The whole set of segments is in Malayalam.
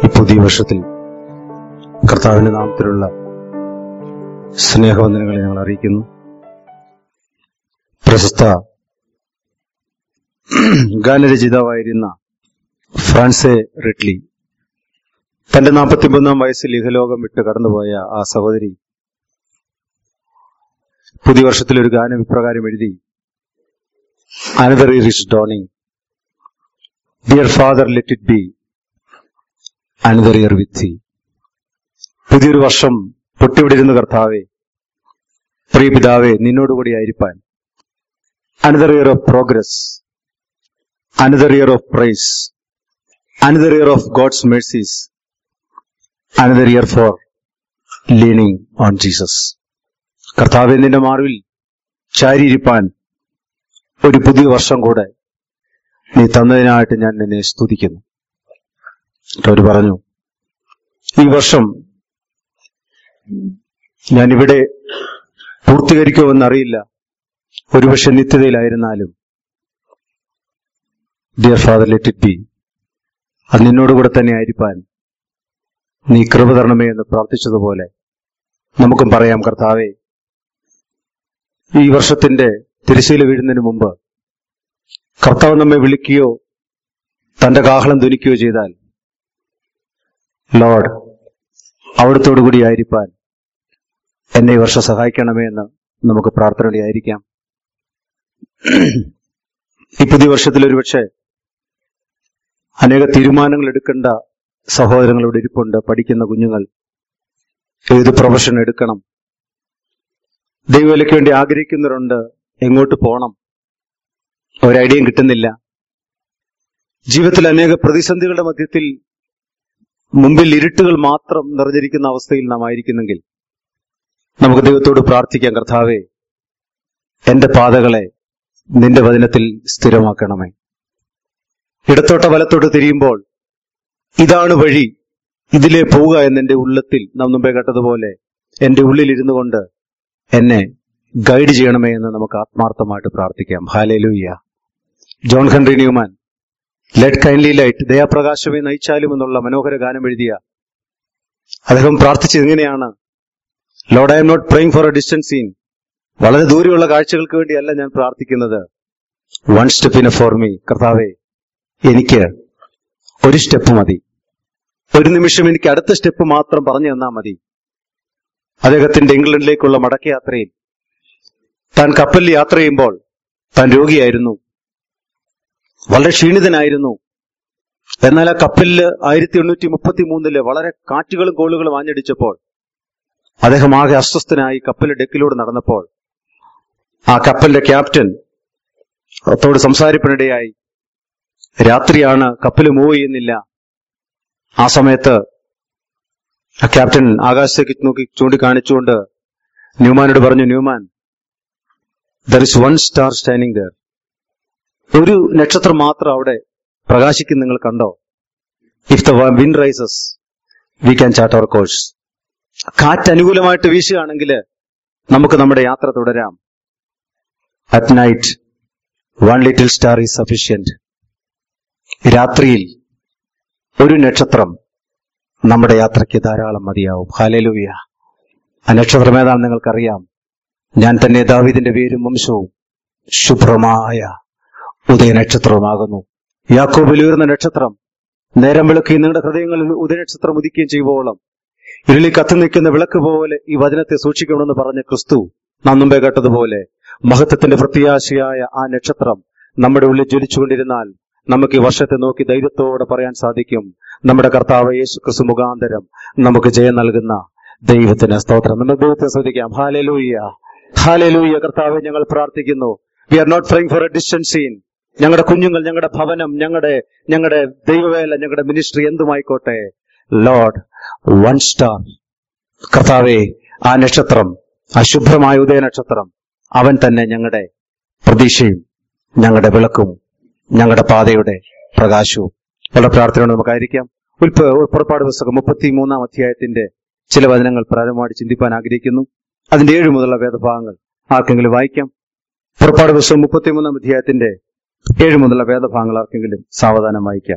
ഈ പുതിയ വർഷത്തിൽ കർത്താവിന്റെ നാമത്തിലുള്ള സ്നേഹവന്ദനങ്ങളെ ഞങ്ങൾ അറിയിക്കുന്നു പ്രശസ്ത ഗാനരചിതാവായിരുന്ന ഫ്രാൻസെ റിട്ലി തന്റെ നാൽപ്പത്തിമൂന്നാം വയസ്സിൽ ഇഹലോകം വിട്ട് കടന്നുപോയ ആ സഹോദരി പുതിയ വർഷത്തിൽ ഒരു ഗാനം ഇപ്രകാരം എഴുതി another year is dawning dear father let it be another year with thee. പുതിയൊരു വർഷം പൊട്ടിവിടിരുന്ന കർത്താവെ പ്രിയ പിതാവെ നിന്നോടുകൂടി ആയിരിക്കാൻ another year of progress another year of praise another year of God's mercies another year for leaning on Jesus കർത്താവെ നിന്റെ മാറിവിൽ ചാരിയിരിപ്പാൻ ഒരു പുതിയ വർഷം കൂടെ നീ തന്നതിനായിട്ട് ഞാൻ നിന്നെ സ്തുതിക്കുന്നു അവർ പറഞ്ഞു ഈ വർഷം ഞാൻ ഇവിടെ പൂർത്തീകരിക്കുമെന്നറിയില്ല ഒരുപക്ഷെ നിത്യതയിലായിരുന്നാലും dear father let it be അത് നിന്നോട് കൂടെ തന്നെ ആയിരിക്കാൻ നീ കൃപ തരണമേ എന്ന് പ്രാർത്ഥിച്ചതുപോലെ നമുക്കും പറയാം കർത്താവെ ഈ വർഷത്തിന്റെ തിരശ്ശീല വീഴുന്നതിന് മുമ്പ് കർത്താവ് നമ്മെ വിളിക്കുകയോ തന്റെ കാഹളം ധ്വനിക്കുകയോ ചെയ്താൽ ലോഡ് അവിടത്തോടു കൂടി ആയിരിക്കാൻ എന്നെ ഈ വർഷം സഹായിക്കണമേ എന്ന് നമുക്ക് പ്രാർത്ഥനയോടെയായിരിക്കാം ഈ പുതിയ വർഷത്തിൽ ഒരുപക്ഷെ അനേക തീരുമാനങ്ങൾ എടുക്കേണ്ട സഹോദരങ്ങൾ ഇവിടെ ഇരിപ്പുണ്ട് പഠിക്കുന്ന കുഞ്ഞുങ്ങൾ ഏത് പ്രൊഫഷൻ എടുക്കണം ദൈവവിലയ്ക്ക് വേണ്ടി ആഗ്രഹിക്കുന്നവരുണ്ട് എങ്ങോട്ട് പോകണം ഒരു ഐഡിയയും കിട്ടുന്നില്ല ജീവിതത്തിൽ അനേക പ്രതിസന്ധികളുടെ മധ്യത്തിൽ മുമ്പിൽ ഇരുട്ടുകൾ മാത്രം നിറഞ്ഞിരിക്കുന്ന അവസ്ഥയിൽ നാം ആയിരിക്കുന്നെങ്കിൽ നമുക്ക് ദൈവത്തോട് പ്രാർത്ഥിക്കാം കർത്താവെ എന്റെ പാതകളെ നിന്റെ വചനത്തിൽ സ്ഥിരമാക്കണമേ ഇടത്തോട്ട വലത്തോട്ട് തിരിയുമ്പോൾ ഇതാണ് വഴി ഇതിലേ പോവുക എന്നെന്റെ ഉള്ളത്തിൽ നാം മുമ്പേ കേട്ടതുപോലെ എന്റെ ഉള്ളിൽ ഇരുന്നു കൊണ്ട് എന്നെ ഗൈഡ് ചെയ്യണമേ എന്ന് നമുക്ക് ആത്മാർത്ഥമായിട്ട് പ്രാർത്ഥിക്കാം hallelujah John Henry Newman lead kindly light ദയാപ്രകാശമേ നയിച്ചാലും എന്നുള്ള മനോഹര ഗാനം എഴുതിയ അദ്ദേഹം പ്രാർത്ഥിച്ചത് എങ്ങനെയാണ് lord I am not praying for a distance scene വളരെ ദൂരെയുള്ള കാഴ്ചകൾക്ക് വേണ്ടിയല്ല ഞാൻ പ്രാർത്ഥിക്കുന്നത് വൺ സ്റ്റെപ്പിന് ഫോർ മീ കർത്താവേ എനിക്ക് ഒരു സ്റ്റെപ്പ് മതി ഒരു നിമിഷം എനിക്ക് അടുത്ത സ്റ്റെപ്പ് മാത്രം പറഞ്ഞു തന്നാൽ മതി അദ്ദേഹത്തിന്റെ ഇംഗ്ലണ്ടിലേക്കുള്ള മടക്കയാത്രയിൽ താൻ കപ്പലിൽ യാത്ര ചെയ്യുമ്പോൾ താൻ രോഗിയായിരുന്നു വളരെ ക്ഷീണിതനായിരുന്നു എന്നാൽ ആ കപ്പലില് ആയിരത്തി എണ്ണൂറ്റി മുപ്പത്തി മൂന്നില് വളരെ കാറ്റുകളും കോളുകളും ആഞ്ഞടിച്ചപ്പോൾ അദ്ദേഹം ആകെ അസ്വസ്ഥനായി കപ്പലിന്റെ ഡെക്കിലൂടെ നടന്നപ്പോൾ ആ കപ്പലിന്റെ ക്യാപ്റ്റൻ ത്തോട് സംസാരിപ്പിനിടയായി രാത്രിയാണ് കപ്പൽ മൂവ് ചെയ്യുന്നില്ല ആ സമയത്ത് ആ ക്യാപ്റ്റൻ ആകാശത്തേക്ക് നോക്കി ചൂണ്ടിക്കാണിച്ചുകൊണ്ട് ന്യൂമാനോട് പറഞ്ഞു Newman there is one star standing there ഒരു നക്ഷത്രം മാത്രം അവിടെ പ്രകാശിക്കും നിങ്ങൾ കണ്ടോ if the wind rises we can chart our course കാറ്റ് അനുകൂലമായിട്ട് വീശുകയാണെങ്കിൽ നമുക്ക് നമ്മുടെ യാത്ര തുടരാം at night one little star is sufficient രാത്രിയിൽ ഒരു നക്ഷത്രം നമ്മുടെ യാത്രയ്ക്ക് ധാരാളം മതിയാവും ഹാലേലൂയ ആ നക്ഷത്രം ഏതാണെന്ന് നിങ്ങൾക്കറിയാം ഞാൻ തന്നെ ദാവിദിന്റെ പേരും വംശവും ശുഭ്രമായ ഉദയനക്ഷത്രവുമാകുന്നു യാക്കോബിൽ ഉയർന്ന നക്ഷത്രം നേരം വിളക്കുകയും നിങ്ങളുടെ ഹൃദയങ്ങളിൽ ഉദയനക്ഷത്രം ഉദിക്കുകയും ചെയ്യുവോളം ഇരുളി കത്തി നിൽക്കുന്ന വിളക്ക് പോലെ ഈ വചനത്തെ സൂക്ഷിക്കണമെന്ന് പറഞ്ഞ ക്രിസ്തു നാം മുമ്പേ കേട്ടതുപോലെ മഹത്വത്തിന്റെ പ്രത്യാശയായ ആ നക്ഷത്രം നമ്മുടെ ഉള്ളിൽ ജ്വലിച്ചുകൊണ്ടിരുന്നാൽ നമുക്ക് ഈ വർഷത്തെ നോക്കി ധൈര്യത്തോടെ പറയാൻ സാധിക്കും നമ്മുടെ കർത്താവ് യേശു ക്രിസ്തു മുഖാന്തരം നമുക്ക് ജയം നൽകുന്ന ദൈവത്തിന് സ്തോത്രം നമുക്ക് ദൈവത്തെ ശ്രദ്ധിക്കാം ഹാലലൂയ്യ ഹാലലൂയ്യ കർത്താവെ ഞങ്ങൾ പ്രാർത്ഥിക്കുന്നു we are not praying for a distance scene ഞങ്ങളുടെ കുഞ്ഞുങ്ങൾ ഞങ്ങളുടെ ഭവനം ഞങ്ങളുടെ ഞങ്ങളുടെ ദൈവവേല ഞങ്ങളുടെ മിനിസ്ട്രി എന്തുമായിക്കോട്ടെ ലോർഡ് വൺ സ്റ്റാർ കർത്താവെ ആ നക്ഷത്രം ആ ശുഭ്രമായ ഉദയ നക്ഷത്രം അവൻ തന്നെ ഞങ്ങളുടെ പ്രതീക്ഷയും ഞങ്ങളുടെ വിളക്കും ഞങ്ങളുടെ പാതയുടെ പ്രകാശവും വളരെ പ്രാർത്ഥനയോടെ നമുക്കായിരിക്കാം ഉൽപ്പ പുറപ്പാട് പുസ്തകം മുപ്പത്തി മൂന്നാം അധ്യായത്തിന്റെ ചില വചനങ്ങൾ പ്രാരംഭമായിട്ട് ചിന്തിപ്പാൻ ആഗ്രഹിക്കുന്നു അതിന്റെ ഏഴ് മുതലുള്ള വേദഭാഗങ്ങൾ ആർക്കെങ്കിലും വായിക്കാം പുറപ്പാട് പുസ്തകം മുപ്പത്തിമൂന്നാം അധ്യായത്തിന്റെ ഏഴ് മുതലുള്ള വേദഭാഗങ്ങൾ ആർക്കെങ്കിലും സാവധാനം വായിക്കാം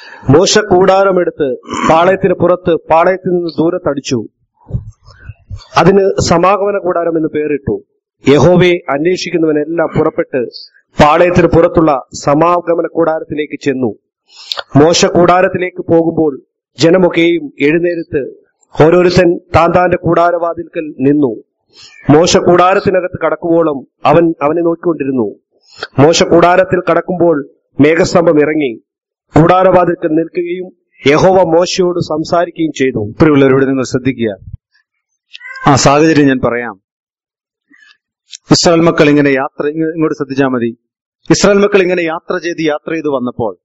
മോശ കൂടാരമെടുത്ത് പാളയത്തിന് പുറത്ത് പാളയത്തിൽ നിന്ന് ദൂരത്തടിച്ചു അതിന് സമാഗമന കൂടാരം എന്ന് പേരിട്ടു യഹോവയെ അന്വേഷിക്കുന്നവനെല്ലാം പുറപ്പെട്ട് പാളയത്തിന് പുറത്തുള്ള സമാഗമന കൂടാരത്തിലേക്ക് ചെന്നു മോശ കൂടാരത്തിലേക്ക് പോകുമ്പോൾ ജനമൊക്കെയും എഴുന്നേരത്ത് ഓരോരുത്തൻ താൻ താന്റെ കൂടാരവാതിൽക്കൽ നിന്നു മോശ കൂടാരത്തിനകത്ത് കടക്കുവോളം അവൻ അവനെ നോക്കിക്കൊണ്ടിരുന്നു മോശ കൂടാരത്തിൽ കടക്കുമ്പോൾ മേഘസ്തംഭം ഇറങ്ങി കൂടാരവാതിൽക്കൽ നിൽക്കുകയും യഹോവ മോശയോട് സംസാരിക്കുകയും ചെയ്തു പ്രിയമുള്ളവരോട് നിങ്ങൾ ശ്രദ്ധിക്കുക ആ സാഹചര്യം ഞാൻ പറയാം ഇസ്രായേൽ മക്കൾ ഇങ്ങനെ യാത്ര ഇങ്ങ- ഇങ്ങോട്ട് ശ്രദ്ധിച്ചാൽ മതി ഇസ്രായേൽ മക്കൾ ഇങ്ങനെ യാത്ര ചെയ്ത് യാത്ര ചെയ്ത് വന്നപ്പോൾ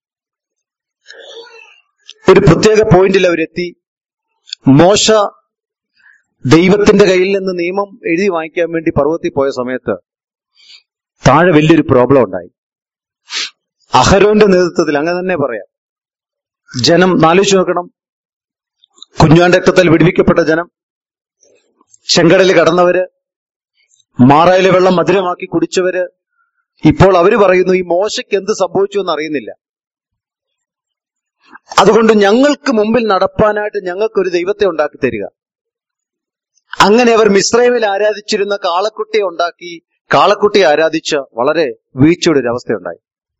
ഒരു പ്രത്യേക പോയിന്റിൽ അവരെത്തി മോശ ദൈവത്തിന്റെ കയ്യിൽ നിന്ന് നിയമം എഴുതി വാങ്ങിക്കാൻ വേണ്ടി പർവ്വത്തിൽ പോയ സമയത്ത് താഴെ വലിയൊരു പ്രോബ്ലം ഉണ്ടായി അഹരോന്റെ നേതൃത്വത്തിൽ അങ്ങനെ തന്നെ പറയാം ജനം നാലോചിച്ച് നോക്കണം കുഞ്ഞാന്റെ രക്തത്താൽ വിടുവിക്കപ്പെട്ട ജനം ചെങ്കടല് കടന്നവര് മാറായിലെ വെള്ളം മധുരമാക്കി കുടിച്ചവര് ഇപ്പോൾ അവര് പറയുന്നു ഈ മോശയ്ക്ക് എന്ത് സംഭവിച്ചു എന്ന് അറിയുന്നില്ല അതുകൊണ്ട് ഞങ്ങൾക്ക് മുമ്പിൽ നടപ്പാനായിട്ട് ഞങ്ങൾക്ക് ഒരു ദൈവത്തെ ഉണ്ടാക്കി തരിക അങ്ങനെ അവർ മിശ്രൈമിൽ ആരാധിച്ചിരുന്ന കാളക്കുട്ടിയെ ഉണ്ടാക്കി കാളക്കുട്ടിയെ ആരാധിച്ച വളരെ വീഴ്ചയുടെ ഒരു അവസ്ഥയുണ്ടായി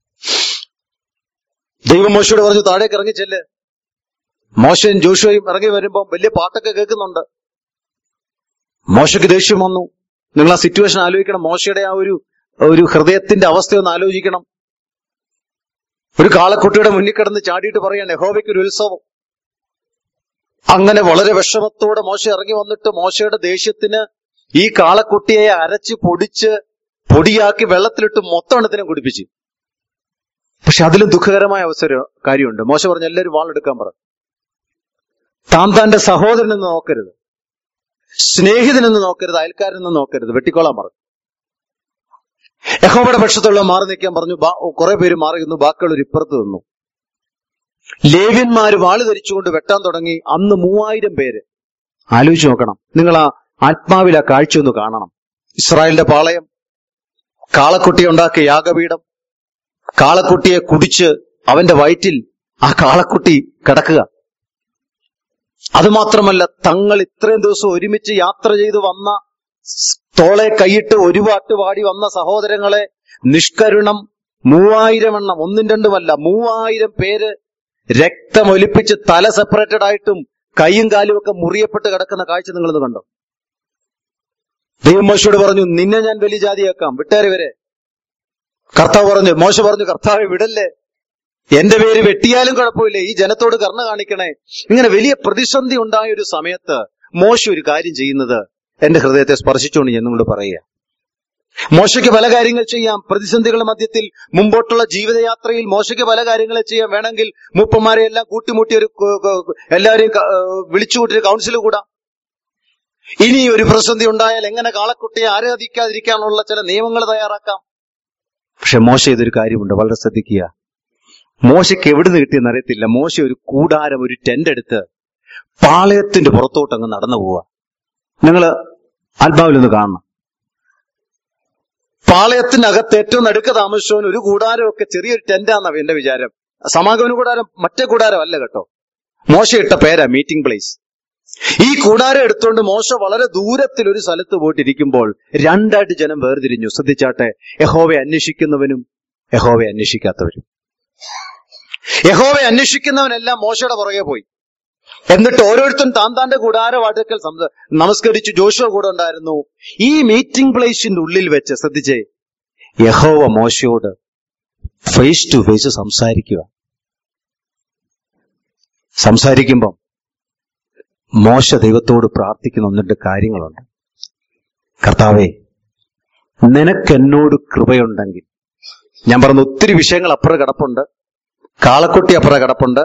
ദൈവം മോശയോട് പറഞ്ഞു താഴേക്ക് ഇറങ്ങി ചെല്ല് മോശയും ജോഷുവയും ഇറങ്ങി വരുമ്പോൾ വലിയ പാട്ടൊക്കെ കേൾക്കുന്നുണ്ട് മോശയ്ക്ക് ദേഷ്യം വന്നു നിങ്ങൾ ആ സിറ്റുവേഷൻ ആലോചിക്കണം മോശയുടെ ആ ഒരു ഒരു ഹൃദയത്തിന്റെ അവസ്ഥയൊന്ന് ആലോചിക്കണം ഒരു കാളക്കുട്ടിയുടെ മുന്നിൽ കിടന്ന് ചാടിയിട്ട് പറയാണ് യഹോവയ്ക്ക് ഒരു ഉത്സവം അങ്ങനെ വളരെ വിഷമത്തോടെ മോശ ഇറങ്ങി വന്നിട്ട് മോശയുടെ ദേഷ്യത്തിന് ഈ കാളക്കുട്ടിയെ അരച്ച് പൊടിച്ച് പൊടിയാക്കി വെള്ളത്തിലിട്ട് മൊത്തം എണ്ണത്തിനെ കുടിപ്പിച്ചു പക്ഷെ അതിലും ദുഃഖകരമായ അവസരം കാര്യമുണ്ട് മോശ പറഞ്ഞ എല്ലാവരും വാളെടുക്കാൻ പറ താൻ താന്റെ സഹോദരനെന്ന് നോക്കരുത് സ്നേഹിതനെന്ന് നോക്കരുത് അയൽക്കാരെന്ന് നോക്കരുത് വെട്ടിക്കോളാൻ പറഞ്ഞു യഹോവയുടെ പക്ഷത്തുള്ള മാറി നിൽക്കാൻ പറഞ്ഞു ബാ- കുറെ പേര് മാറി നിന്നു ബാക്കിയുള്ളവർ ഇപ്പുറത്ത് നിന്നു ലേവ്യന്മാര് വാള് ധരിച്ചുകൊണ്ട് വെട്ടാൻ തുടങ്ങി അന്ന് മൂവായിരം പേര് ആലോചിച്ച് നോക്കണം നിങ്ങൾ ആ ആത്മാവിൽ ആ കാഴ്ച ഒന്ന് കാണണം ഇസ്രായേലിന്റെ പാളയം കാളക്കുട്ടി ഉണ്ടാക്കിയ യാഗപീഠം കാളക്കുട്ടിയെ കുടിച്ച് അവന്റെ വയറ്റിൽ ആ കാളക്കുട്ടി കിടക്കുക അതുമാത്രമല്ല തങ്ങൾ ഇത്രയും ദിവസം ഒരുമിച്ച് യാത്ര ചെയ്ത് വന്ന സ് തോളെ കൈയിട്ട് ഒരു പാട്ട് പാടി വന്ന സഹോദരങ്ങളെ നിഷ്കരുണം മൂവായിരം എണ്ണം ഒന്നും രണ്ടുമല്ല മൂവായിരം പേര് രക്തമൊലിപ്പിച്ച് തല സെപ്പറേറ്റഡ് ആയിട്ടും കൈയും കാലും ഒക്കെ മുറിയപ്പെട്ട് കിടക്കുന്ന കാഴ്ച നിങ്ങളൊന്ന് കണ്ടോ ദൈവം മോശയോട് പറഞ്ഞു നിന്നെ ഞാൻ വലിയ ജാതിയാക്കാം വിട്ടേരെ വരെ കർത്താവ് പറഞ്ഞു മോശ പറഞ്ഞു കർത്താവ് വിടല്ലേ എന്റെ പേര് വെട്ടിയാലും കുഴപ്പമില്ല ഈ ജനത്തോട് കർണ കാണിക്കണേ ഇങ്ങനെ വലിയ പ്രതിസന്ധി ഉണ്ടായ ഒരു സമയത്ത് മോശ ഒരു കാര്യം ചെയ്യുന്നത് എന്റെ ഹൃദയത്തെ സ്പർശിച്ചുകൊണ്ട് ഞാൻ നിങ്ങളോട് പറയുക മോശയ്ക്ക് പല കാര്യങ്ങൾ ചെയ്യാം പ്രതിസന്ധികളുടെ മധ്യത്തിൽ മുമ്പോട്ടുള്ള ജീവിതയാത്രയിൽ മോശയ്ക്ക് പല കാര്യങ്ങൾ ചെയ്യാം വേണമെങ്കിൽ മൂപ്പന്മാരെ എല്ലാം കൂട്ടിമുട്ടി ഒരു ക- ക- എല്ലാവരെയും ക- ഏഹ് വിളിച്ചുകൂട്ടി ഒരു കൗൺസിൽ കൂടാം ഇനി ഒരു പ്രതിസന്ധി ഉണ്ടായാൽ എങ്ങനെ കാളക്കുട്ടിയെ ആരാധിക്കാതിരിക്കാനുള്ള ചില നിയമങ്ങൾ തയ്യാറാക്കാം പക്ഷെ മോശ ഇതൊരു കാര്യമുണ്ട് വളരെ ശ്രദ്ധിക്കുക മോശയ്ക്ക് എവിടുന്ന് കിട്ടിയെന്ന് അറിയത്തില്ല മോശ ഒരു കൂടാരം ഒരു ടെന്റ് എടുത്ത് പാളയത്തിന്റെ പുറത്തോട്ട് അങ്ങ് നടന്നു പോവുക നിങ്ങൾ ആത്മാവിലൊന്ന് കാണണം പാളയത്തിനകത്ത് ഏറ്റവും നടുക്ക് താമസിച്ചവൻ ഒരു കൂടാരമൊക്കെ ചെറിയൊരു ടെന്റാന്ന എന്റെ വിചാരം സമാഗമന കൂടാരം മറ്റേ കൂടാരം അല്ല കേട്ടോ മോശ ഇട്ട പേരാ മീറ്റിംഗ് പ്ലേസ് ഈ കൂടാരം എടുത്തുകൊണ്ട് മോശ വളരെ ദൂരത്തിൽ ഒരു സ്ഥലത്ത് പോയിട്ടിരിക്കുമ്പോൾ രണ്ടായിട്ട് ജനം വേർതിരിഞ്ഞു ശ്രദ്ധിച്ചാട്ടെ യഹോവയെ അന്വേഷിക്കുന്നവനും യഹോവയെ അന്വേഷിക്കാത്തവരും യഹോവയെ അന്വേഷിക്കുന്നവനെല്ലാം മോശയുടെ പുറകെ പോയി എന്നിട്ട് ഓരോരുത്തരും താൻ താന്റെ കൂടാര വാടുക്കൽ സംസ- നമസ്കരിച്ചു ജോഷുവ കൂടെ ഉണ്ടായിരുന്നു ഈ മീറ്റിംഗ് പ്ലേസിന്റെ ഉള്ളിൽ വെച്ച് ശ്രദ്ധിച്ചേ യഹോവ മോശയോട് ഫേസ് ടു ഫേസ് സംസാരിക്കുക സംസാരിക്കുമ്പം മോശ ദൈവത്തോട് പ്രാർത്ഥിക്കുന്ന ഒന്ന് രണ്ട് കാര്യങ്ങളുണ്ട് കർത്താവേ നിനക്കെന്നോട് കൃപയുണ്ടെങ്കിൽ ഞാൻ പറഞ്ഞ ഒത്തിരി വിഷയങ്ങൾ അപ്പുറം കിടപ്പുണ്ട് കാളക്കുട്ടി അപ്പുറം കിടപ്പുണ്ട്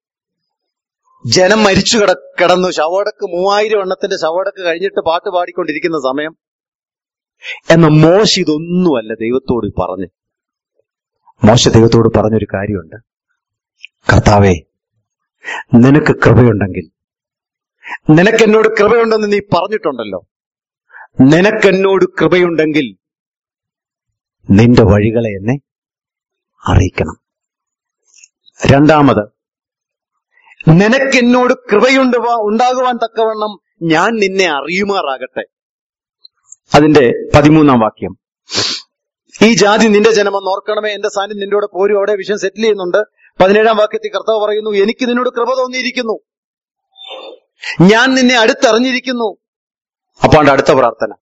ജനം മരിച്ചു കിട കിടന്നു ശവടക്ക് മൂവായിരം എണ്ണത്തിന്റെ ശവടക്ക് കഴിഞ്ഞിട്ട് പാട്ട് പാടിക്കൊണ്ടിരിക്കുന്ന സമയം എന്ന മോശ ഇതൊന്നുമല്ല ദൈവത്തോട് പറഞ്ഞ് മോശ ദൈവത്തോട് പറഞ്ഞൊരു കാര്യമുണ്ട് കർത്താവേ നിനക്ക് കൃപയുണ്ടെങ്കിൽ നിനക്കെന്നോട് കൃപയുണ്ടെന്ന് നീ പറഞ്ഞിട്ടുണ്ടല്ലോ നിനക്കെന്നോട് കൃപയുണ്ടെങ്കിൽ നിന്റെ വഴികളെ എന്നെ അറിയിക്കണം രണ്ടാമത് നിനക്ക് എന്നോട് കൃപയുണ്ട് ഉണ്ടാകുവാൻ തക്കവണ്ണം ഞാൻ നിന്നെ അറിയുമാറാകട്ടെ അതിന്റെ പതിമൂന്നാം വാക്യം ഈ ജാതി നിന്റെ ജനമെന്ന് ഓർക്കണമേ എന്റെ സാന്നിധ്യം നിന്റെ കൂടെ പോരും അവിടെ വിഷയം സെറ്റിൽ ചെയ്യുന്നുണ്ട് പതിനേഴാം വാക്യത്തിൽ കർത്താവ് പറയുന്നു എനിക്ക് നിന്നോട് കൃപ തോന്നിയിരിക്കുന്നു ഞാൻ നിന്നെ അടുത്തറിഞ്ഞിരിക്കുന്നു അപ്പാണ്ട് അടുത്ത പ്രാർത്ഥന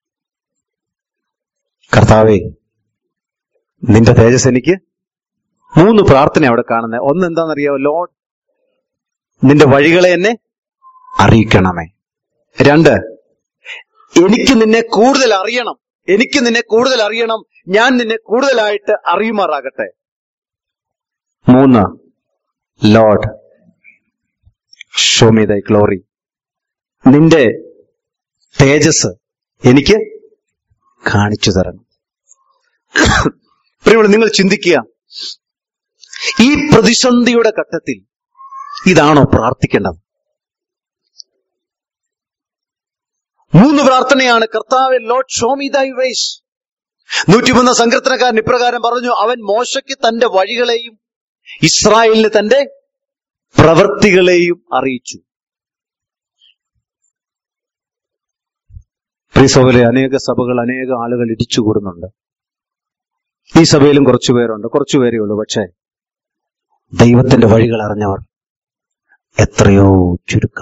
കർത്താവേ നിന്റെ തേജസ് എനിക്ക് മൂന്ന് പ്രാർത്ഥന അവിടെ കാണുന്നത് ഒന്ന് എന്താണെന്നറിയാമോ ലോഡ് നിന്റെ വഴികളെ എന്നെ അറിയിക്കണമേ രണ്ട് എനിക്ക് നിന്നെ കൂടുതൽ അറിയണം എനിക്ക് നിന്നെ കൂടുതൽ അറിയണം ഞാൻ നിന്നെ കൂടുതലായിട്ട് അറിയുമാറാകട്ടെ മൂന്ന് ലോഡ് ഷോമി ദൈ ഗ്ലോറി നിന്റെ തേജസ് എനിക്ക് കാണിച്ചു തരണം പ്രിയമുള്ള നിങ്ങൾ ചിന്തിക്കുക ഈ പ്രതിസന്ധിയുടെ ഘട്ടത്തിൽ ഇതാണോ പ്രാർത്ഥിക്കേണ്ടത് മൂന്ന് പ്രാർത്ഥനയാണ് കർത്താവ് ലോഡ് ഷോമി ദൈ വേസ് നൂറ്റിമൂന്ന് സങ്കീർത്തനക്കാരൻ ഇപ്രകാരം പറഞ്ഞു അവൻ മോശയ്ക്ക് തന്റെ വഴികളെയും ഇസ്രായേലിന് തന്റെ പ്രവൃത്തികളെയും അറിയിച്ചു പ്രിയസഭയിലെ അനേക സഭകൾ അനേക ആളുകൾ ഇടിച്ചുകൂടുന്നുണ്ട് ഈ സഭയിലും കുറച്ചു പേരുണ്ട് കുറച്ചു പേരേ ഉള്ളൂ പക്ഷേ ദൈവത്തിന്റെ വഴികൾ അറിഞ്ഞവർ എത്രയോ ചുരുക്കം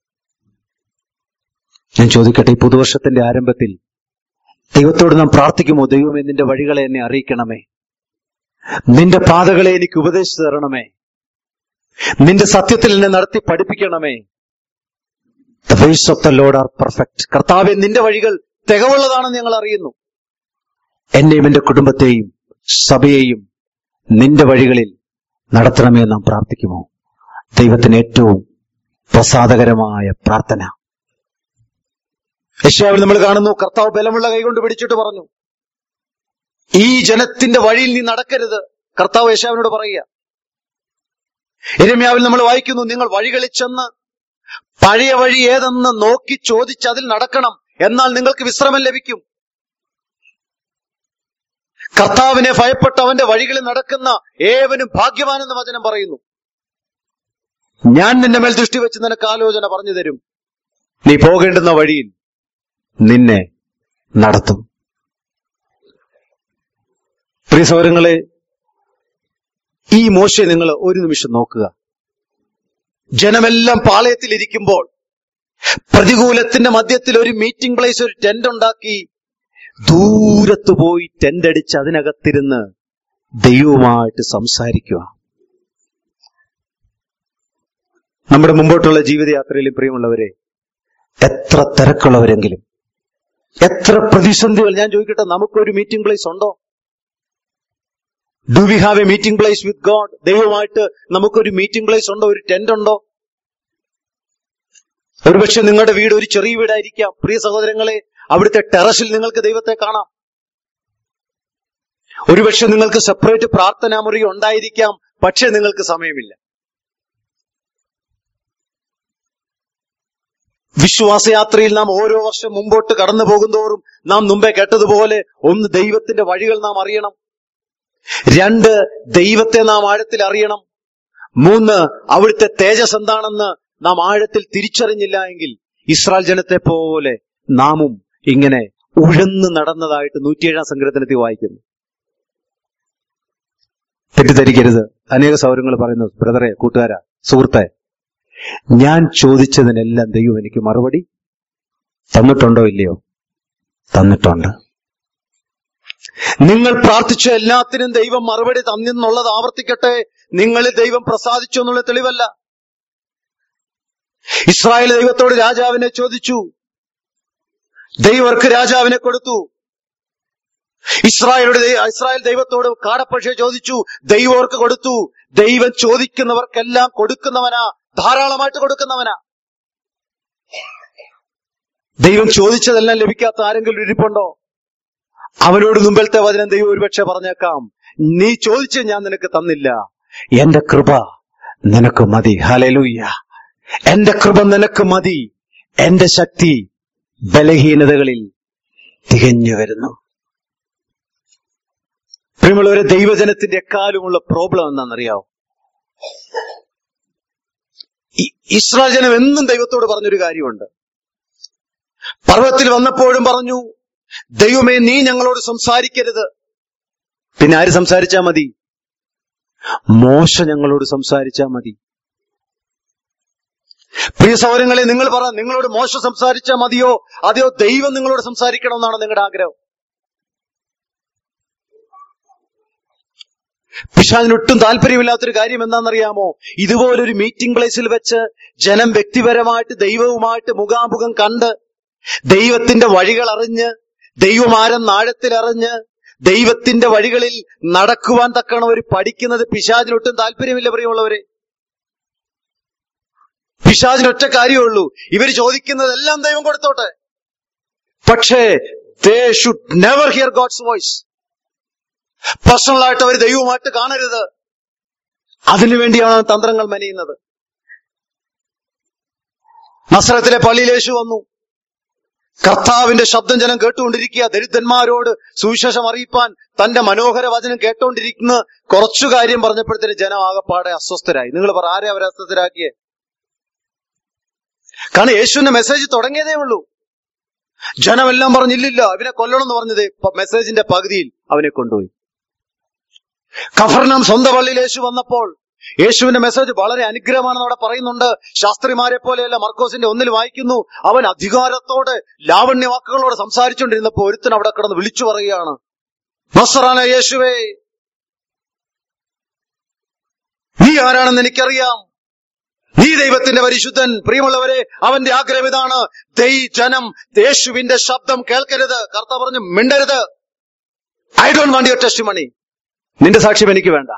ഞാൻ ചോദിക്കട്ടെ ഈ പുതുവർഷത്തിന്റെ ആരംഭത്തിൽ ദൈവത്തോട് നാം പ്രാർത്ഥിക്കുമോ ദൈവമേ നിന്റെ വഴികളെ എന്നെ അറിയിക്കണമേ നിന്റെ പാതകളെ എനിക്ക് ഉപദേശിച്ചു തരണമേ നിന്റെ സത്യത്തിൽ എന്നെ നടത്തി പഠിപ്പിക്കണമേ the ways of the lord are perfect കർത്താവെ നിന്റെ വഴികൾ തികവുള്ളതാണെന്ന് ഞങ്ങൾ അറിയുന്നു എന്നെയും എന്റെ കുടുംബത്തെയും സഭയെയും നിന്റെ വഴികളിൽ നടത്തണമേ എന്ന് നാം പ്രാർത്ഥിക്കുമോ ദൈവത്തിന് ഏറ്റവും പ്രസാദകരമായ പ്രാർത്ഥന യശ്യാവിൽ നമ്മൾ കാണുന്നു കർത്താവ് ബലമുള്ള കൈകൊണ്ട് പിടിച്ചിട്ട് പറഞ്ഞു ഈ ജനത്തിന്റെ വഴിയിൽ നീ നടക്കരുത് കർത്താവ് യശാവിനോട് പറയുക എരമ്യാവിൽ നമ്മൾ വായിക്കുന്നു നിങ്ങൾ വഴികളിൽ ചെന്ന് പഴയ വഴി ഏതെന്ന് നോക്കി ചോദിച്ച് അതിൽ നടക്കണം എന്നാൽ നിങ്ങൾക്ക് വിശ്രമം ലഭിക്കും കർത്താവിനെ ഭയപ്പെട്ട് അവന്റെ വഴികളിൽ നടക്കുന്ന ഏവനും ഭാഗ്യവാനെന്ന് വചനം പറയുന്നു ഞാൻ നിന്റെ മേൽ ദൃഷ്ടി വെച്ച് നിനക്ക് ആലോചന പറഞ്ഞു തരും നീ പോകേണ്ടുന്ന വഴിയിൽ നിന്നെ നടത്തും പ്രിയ സൗരങ്ങളെ ഈ മോശയെ നിങ്ങൾ ഒരു നിമിഷം നോക്കുക ജനമെല്ലാം പാളയത്തിലിരിക്കുമ്പോൾ പ്രതികൂലത്തിന്റെ മധ്യത്തിൽ ഒരു മീറ്റിംഗ് പ്ലേസ് ഒരു ടെന്റ് ഉണ്ടാക്കി ദൂരത്ത് പോയി ടെന്റ് അടിച്ച് അതിനകത്തിരുന്ന് ദൈവവുമായിട്ട് സംസാരിക്കുക നമ്മുടെ മുമ്പോട്ടുള്ള ജീവിതയാത്രയിലും പ്രിയമുള്ളവരെ എത്ര തിരക്കുള്ളവരെങ്കിലും എത്ര പ്രതിസന്ധികൾ ഞാൻ ചോദിക്കട്ടെ നമുക്കൊരു മീറ്റിംഗ് പ്ലേസ് ഉണ്ടോ do we have a meeting place with God ദൈവമായിട്ട് നമുക്കൊരു മീറ്റിംഗ് പ്ലേസ് ഉണ്ടോ ഒരു ടെന്റ് ഉണ്ടോ ഒരുപക്ഷെ നിങ്ങളുടെ വീട് ഒരു ചെറിയ വീടായിരിക്കാം പ്രിയ സഹോദരങ്ങളെ അവിടുത്തെ ടെറസിൽ നിങ്ങൾക്ക് ദൈവത്തെ കാണാം ഒരുപക്ഷെ നിങ്ങൾക്ക് സെപ്പറേറ്റ് പ്രാർത്ഥനാ മുറി ഉണ്ടായിരിക്കാം പക്ഷെ നിങ്ങൾക്ക് സമയമില്ല വിശ്വാസയാത്രയിൽ നാം ഓരോ വർഷം മുമ്പോട്ട് കടന്നു പോകുന്തോറും നാം മുമ്പേ കേട്ടതുപോലെ ഒന്ന് ദൈവത്തിന്റെ വഴികൾ നാം അറിയണം രണ്ട് ദൈവത്തെ നാം ആഴത്തിൽ അറിയണം മൂന്ന് അവിടുത്തെ തേജസ് എന്താണെന്ന് നാം ആഴത്തിൽ തിരിച്ചറിഞ്ഞില്ല എങ്കിൽ ഇസ്രായേൽ ജനത്തെ പോലെ നാമും ഇങ്ങനെ ഉഴന്ന് നടന്നതായിട്ട് നൂറ്റിയേഴാം സങ്കീർത്തനത്തിൽ വായിക്കുന്നു തെറ്റിദ്ധരിക്കരുത് അനേക സൗരങ്ങൾ പറയുന്നു ബ്രദറെ കൂട്ടുകാരാ സുഹൃത്തെ ഞാൻ ചോദിച്ചതിനെല്ലാം ദൈവം എനിക്ക് മറുപടി തന്നിട്ടുണ്ടോ ഇല്ലയോ തന്നിട്ടുണ്ട് നിങ്ങൾ പ്രാർത്ഥിച്ച എല്ലാത്തിനും ദൈവം മറുപടി തന്നെന്നുള്ളത് ആവർത്തിക്കട്ടെ നിങ്ങളിൽ ദൈവം പ്രസാദിച്ചു എന്നുള്ള തെളിവല്ല ഇസ്രായേൽ ദൈവത്തോട് രാജാവിനെ ചോദിച്ചു ദൈവർക്ക് രാജാവിനെ കൊടുത്തു ഇസ്രായേലുടെ ദൈ- ഇസ്രായേൽ ദൈവത്തോട് കാടപ്പക്ഷിയെ ചോദിച്ചു ദൈവർക്ക് കൊടുത്തു ദൈവം ചോദിക്കുന്നവർക്കെല്ലാം കൊടുക്കുന്നവനാ ധാരാളമായിട്ട് കൊടുക്കുന്നവനാ ദൈവം ചോദിച്ചതെല്ലാം ലഭിക്കാത്ത ആരെങ്കിലും ഇരിപ്പുണ്ടോ അവനോട് മുമ്പിലത്തെ വചനം ദൈവം ഒരുപക്ഷെ പറഞ്ഞേക്കാം നീ ചോദിച്ച് ഞാൻ നിനക്ക് തന്നില്ല എന്റെ കൃപ നിനക്ക് മതി ഹലലൂയ്യ എന്റെ കൃപ നിനക്ക് മതി എന്റെ ശക്തി ബലഹീനതകളിൽ തികഞ്ഞു വരുന്നു പ്രിയമുള്ളവരെ ദൈവജനത്തിന്റെ എക്കാലുമുള്ള പ്രോബ്ലം എന്താണെന്നറിയാവോ ഇ- ഇസ്രായേൽ ജനം എന്നും ദൈവത്തോട് പറഞ്ഞൊരു കാര്യമുണ്ട് പർവ്വത്തിൽ വന്നപ്പോഴും പറഞ്ഞു ദൈവമേ നീ ഞങ്ങളോട് സംസാരിക്കരുത് പിന്നെ ആര് സംസാരിച്ചാ മതി മോശ ഞങ്ങളോട് സംസാരിച്ചാ മതി പ്രിയ സൗരങ്ങളെ നിങ്ങൾ പറ നിങ്ങളോട് മോശ സംസാരിച്ചാൽ മതിയോ അതെയോ ദൈവം നിങ്ങളോട് സംസാരിക്കണമെന്നാണ് നിങ്ങളുടെ ആഗ്രഹം പിശാദിനൊട്ടും താല്പര്യമില്ലാത്തൊരു കാര്യം എന്താണെന്നറിയാമോ ഇതുപോലൊരു മീറ്റിംഗ് പ്ലേസിൽ വെച്ച് ജനം വ്യക്തിപരമായിട്ട് ദൈവവുമായിട്ട് മുഖാമുഖം കണ്ട് ദൈവത്തിന്റെ വഴികൾ അറിഞ്ഞ് ദൈവമാരം നാഴത്തിലറിഞ്ഞ് ദൈവത്തിന്റെ വഴികളിൽ നടക്കുവാൻ തക്കണം അവർ പഠിക്കുന്നത് പിശാദിനൊട്ടും താല്പര്യമില്ല പ്രിയമുള്ളവരെ പിശാചിന് ഒറ്റ കാര്യമുള്ളൂ ഇവര് ചോദിക്കുന്നതെല്ലാം ദൈവം കൊടുത്തോട്ടെ പക്ഷേ they should never hear God's voice പേഴ്സണലായിട്ട് അവർ ദൈവമായിട്ട് കാണരുത് അതിനുവേണ്ടിയാണ് തന്ത്രങ്ങൾ മെനയുന്നത് നസ്രത്തിലെ പള്ളിയിൽ യേശു വന്നു കർത്താവിന്റെ ശബ്ദം ജനം കേട്ടുകൊണ്ടിരിക്കുക ദരിദ്രന്മാരോട് സുവിശേഷം അറിയിപ്പാൻ തന്റെ മനോഹര വചനം കേട്ടോണ്ടിരിക്കുന്ന കുറച്ചു കാര്യം പറഞ്ഞപ്പോഴത്തേന് ജനം ആകപ്പാടെ അസ്വസ്ഥരായി നിങ്ങൾ പറ ആരെ അവരെ അസ്വസ്ഥരാക്കിയേ കാരണം യേശുവിന്റെ മെസ്സേജ് തുടങ്ങിയതേ ഉള്ളൂ ജനമെല്ലാം പറഞ്ഞില്ലില്ല അവനെ കൊല്ലണം എന്ന് പറഞ്ഞത് പ- മെസ്സേജിന്റെ പകുതിയിൽ അവനെ കൊണ്ടുപോയി കഫർണം സ്വന്തം പള്ളിയിൽ യേശു വന്നപ്പോൾ യേശുവിന്റെ മെസ്സേജ് വളരെ അനുഗ്രഹമാണെന്ന് അവിടെ പറയുന്നുണ്ട് ശാസ്ത്രിമാരെ പോലെയല്ല മർക്കോസിന്റെ ഒന്നിൽ വായിക്കുന്നു അവൻ അധികാരത്തോടെ ലാവണ്യ വാക്കുകളോട് സംസാരിച്ചുകൊണ്ടിരുന്നപ്പോ ഒരുത്തൻ അവിടെ കിടന്ന് വിളിച്ചു പറയുകയാണ് നസറാന യേശുവേ നീ ആരാണെന്ന് എനിക്കറിയാം നീ ദൈവത്തിന്റെ പരിശുദ്ധൻ പ്രിയമുള്ളവരെ അവന്റെ ആഗ്രഹം ഇതാണ് ദൈ ജനം യേശുവിന്റെ ശബ്ദം കേൾക്കരുത് കർത്ത പറഞ്ഞു മിണ്ടരുത് I don't want your testimony നിന്റെ സാക്ഷ്യം എനിക്ക് വേണ്ട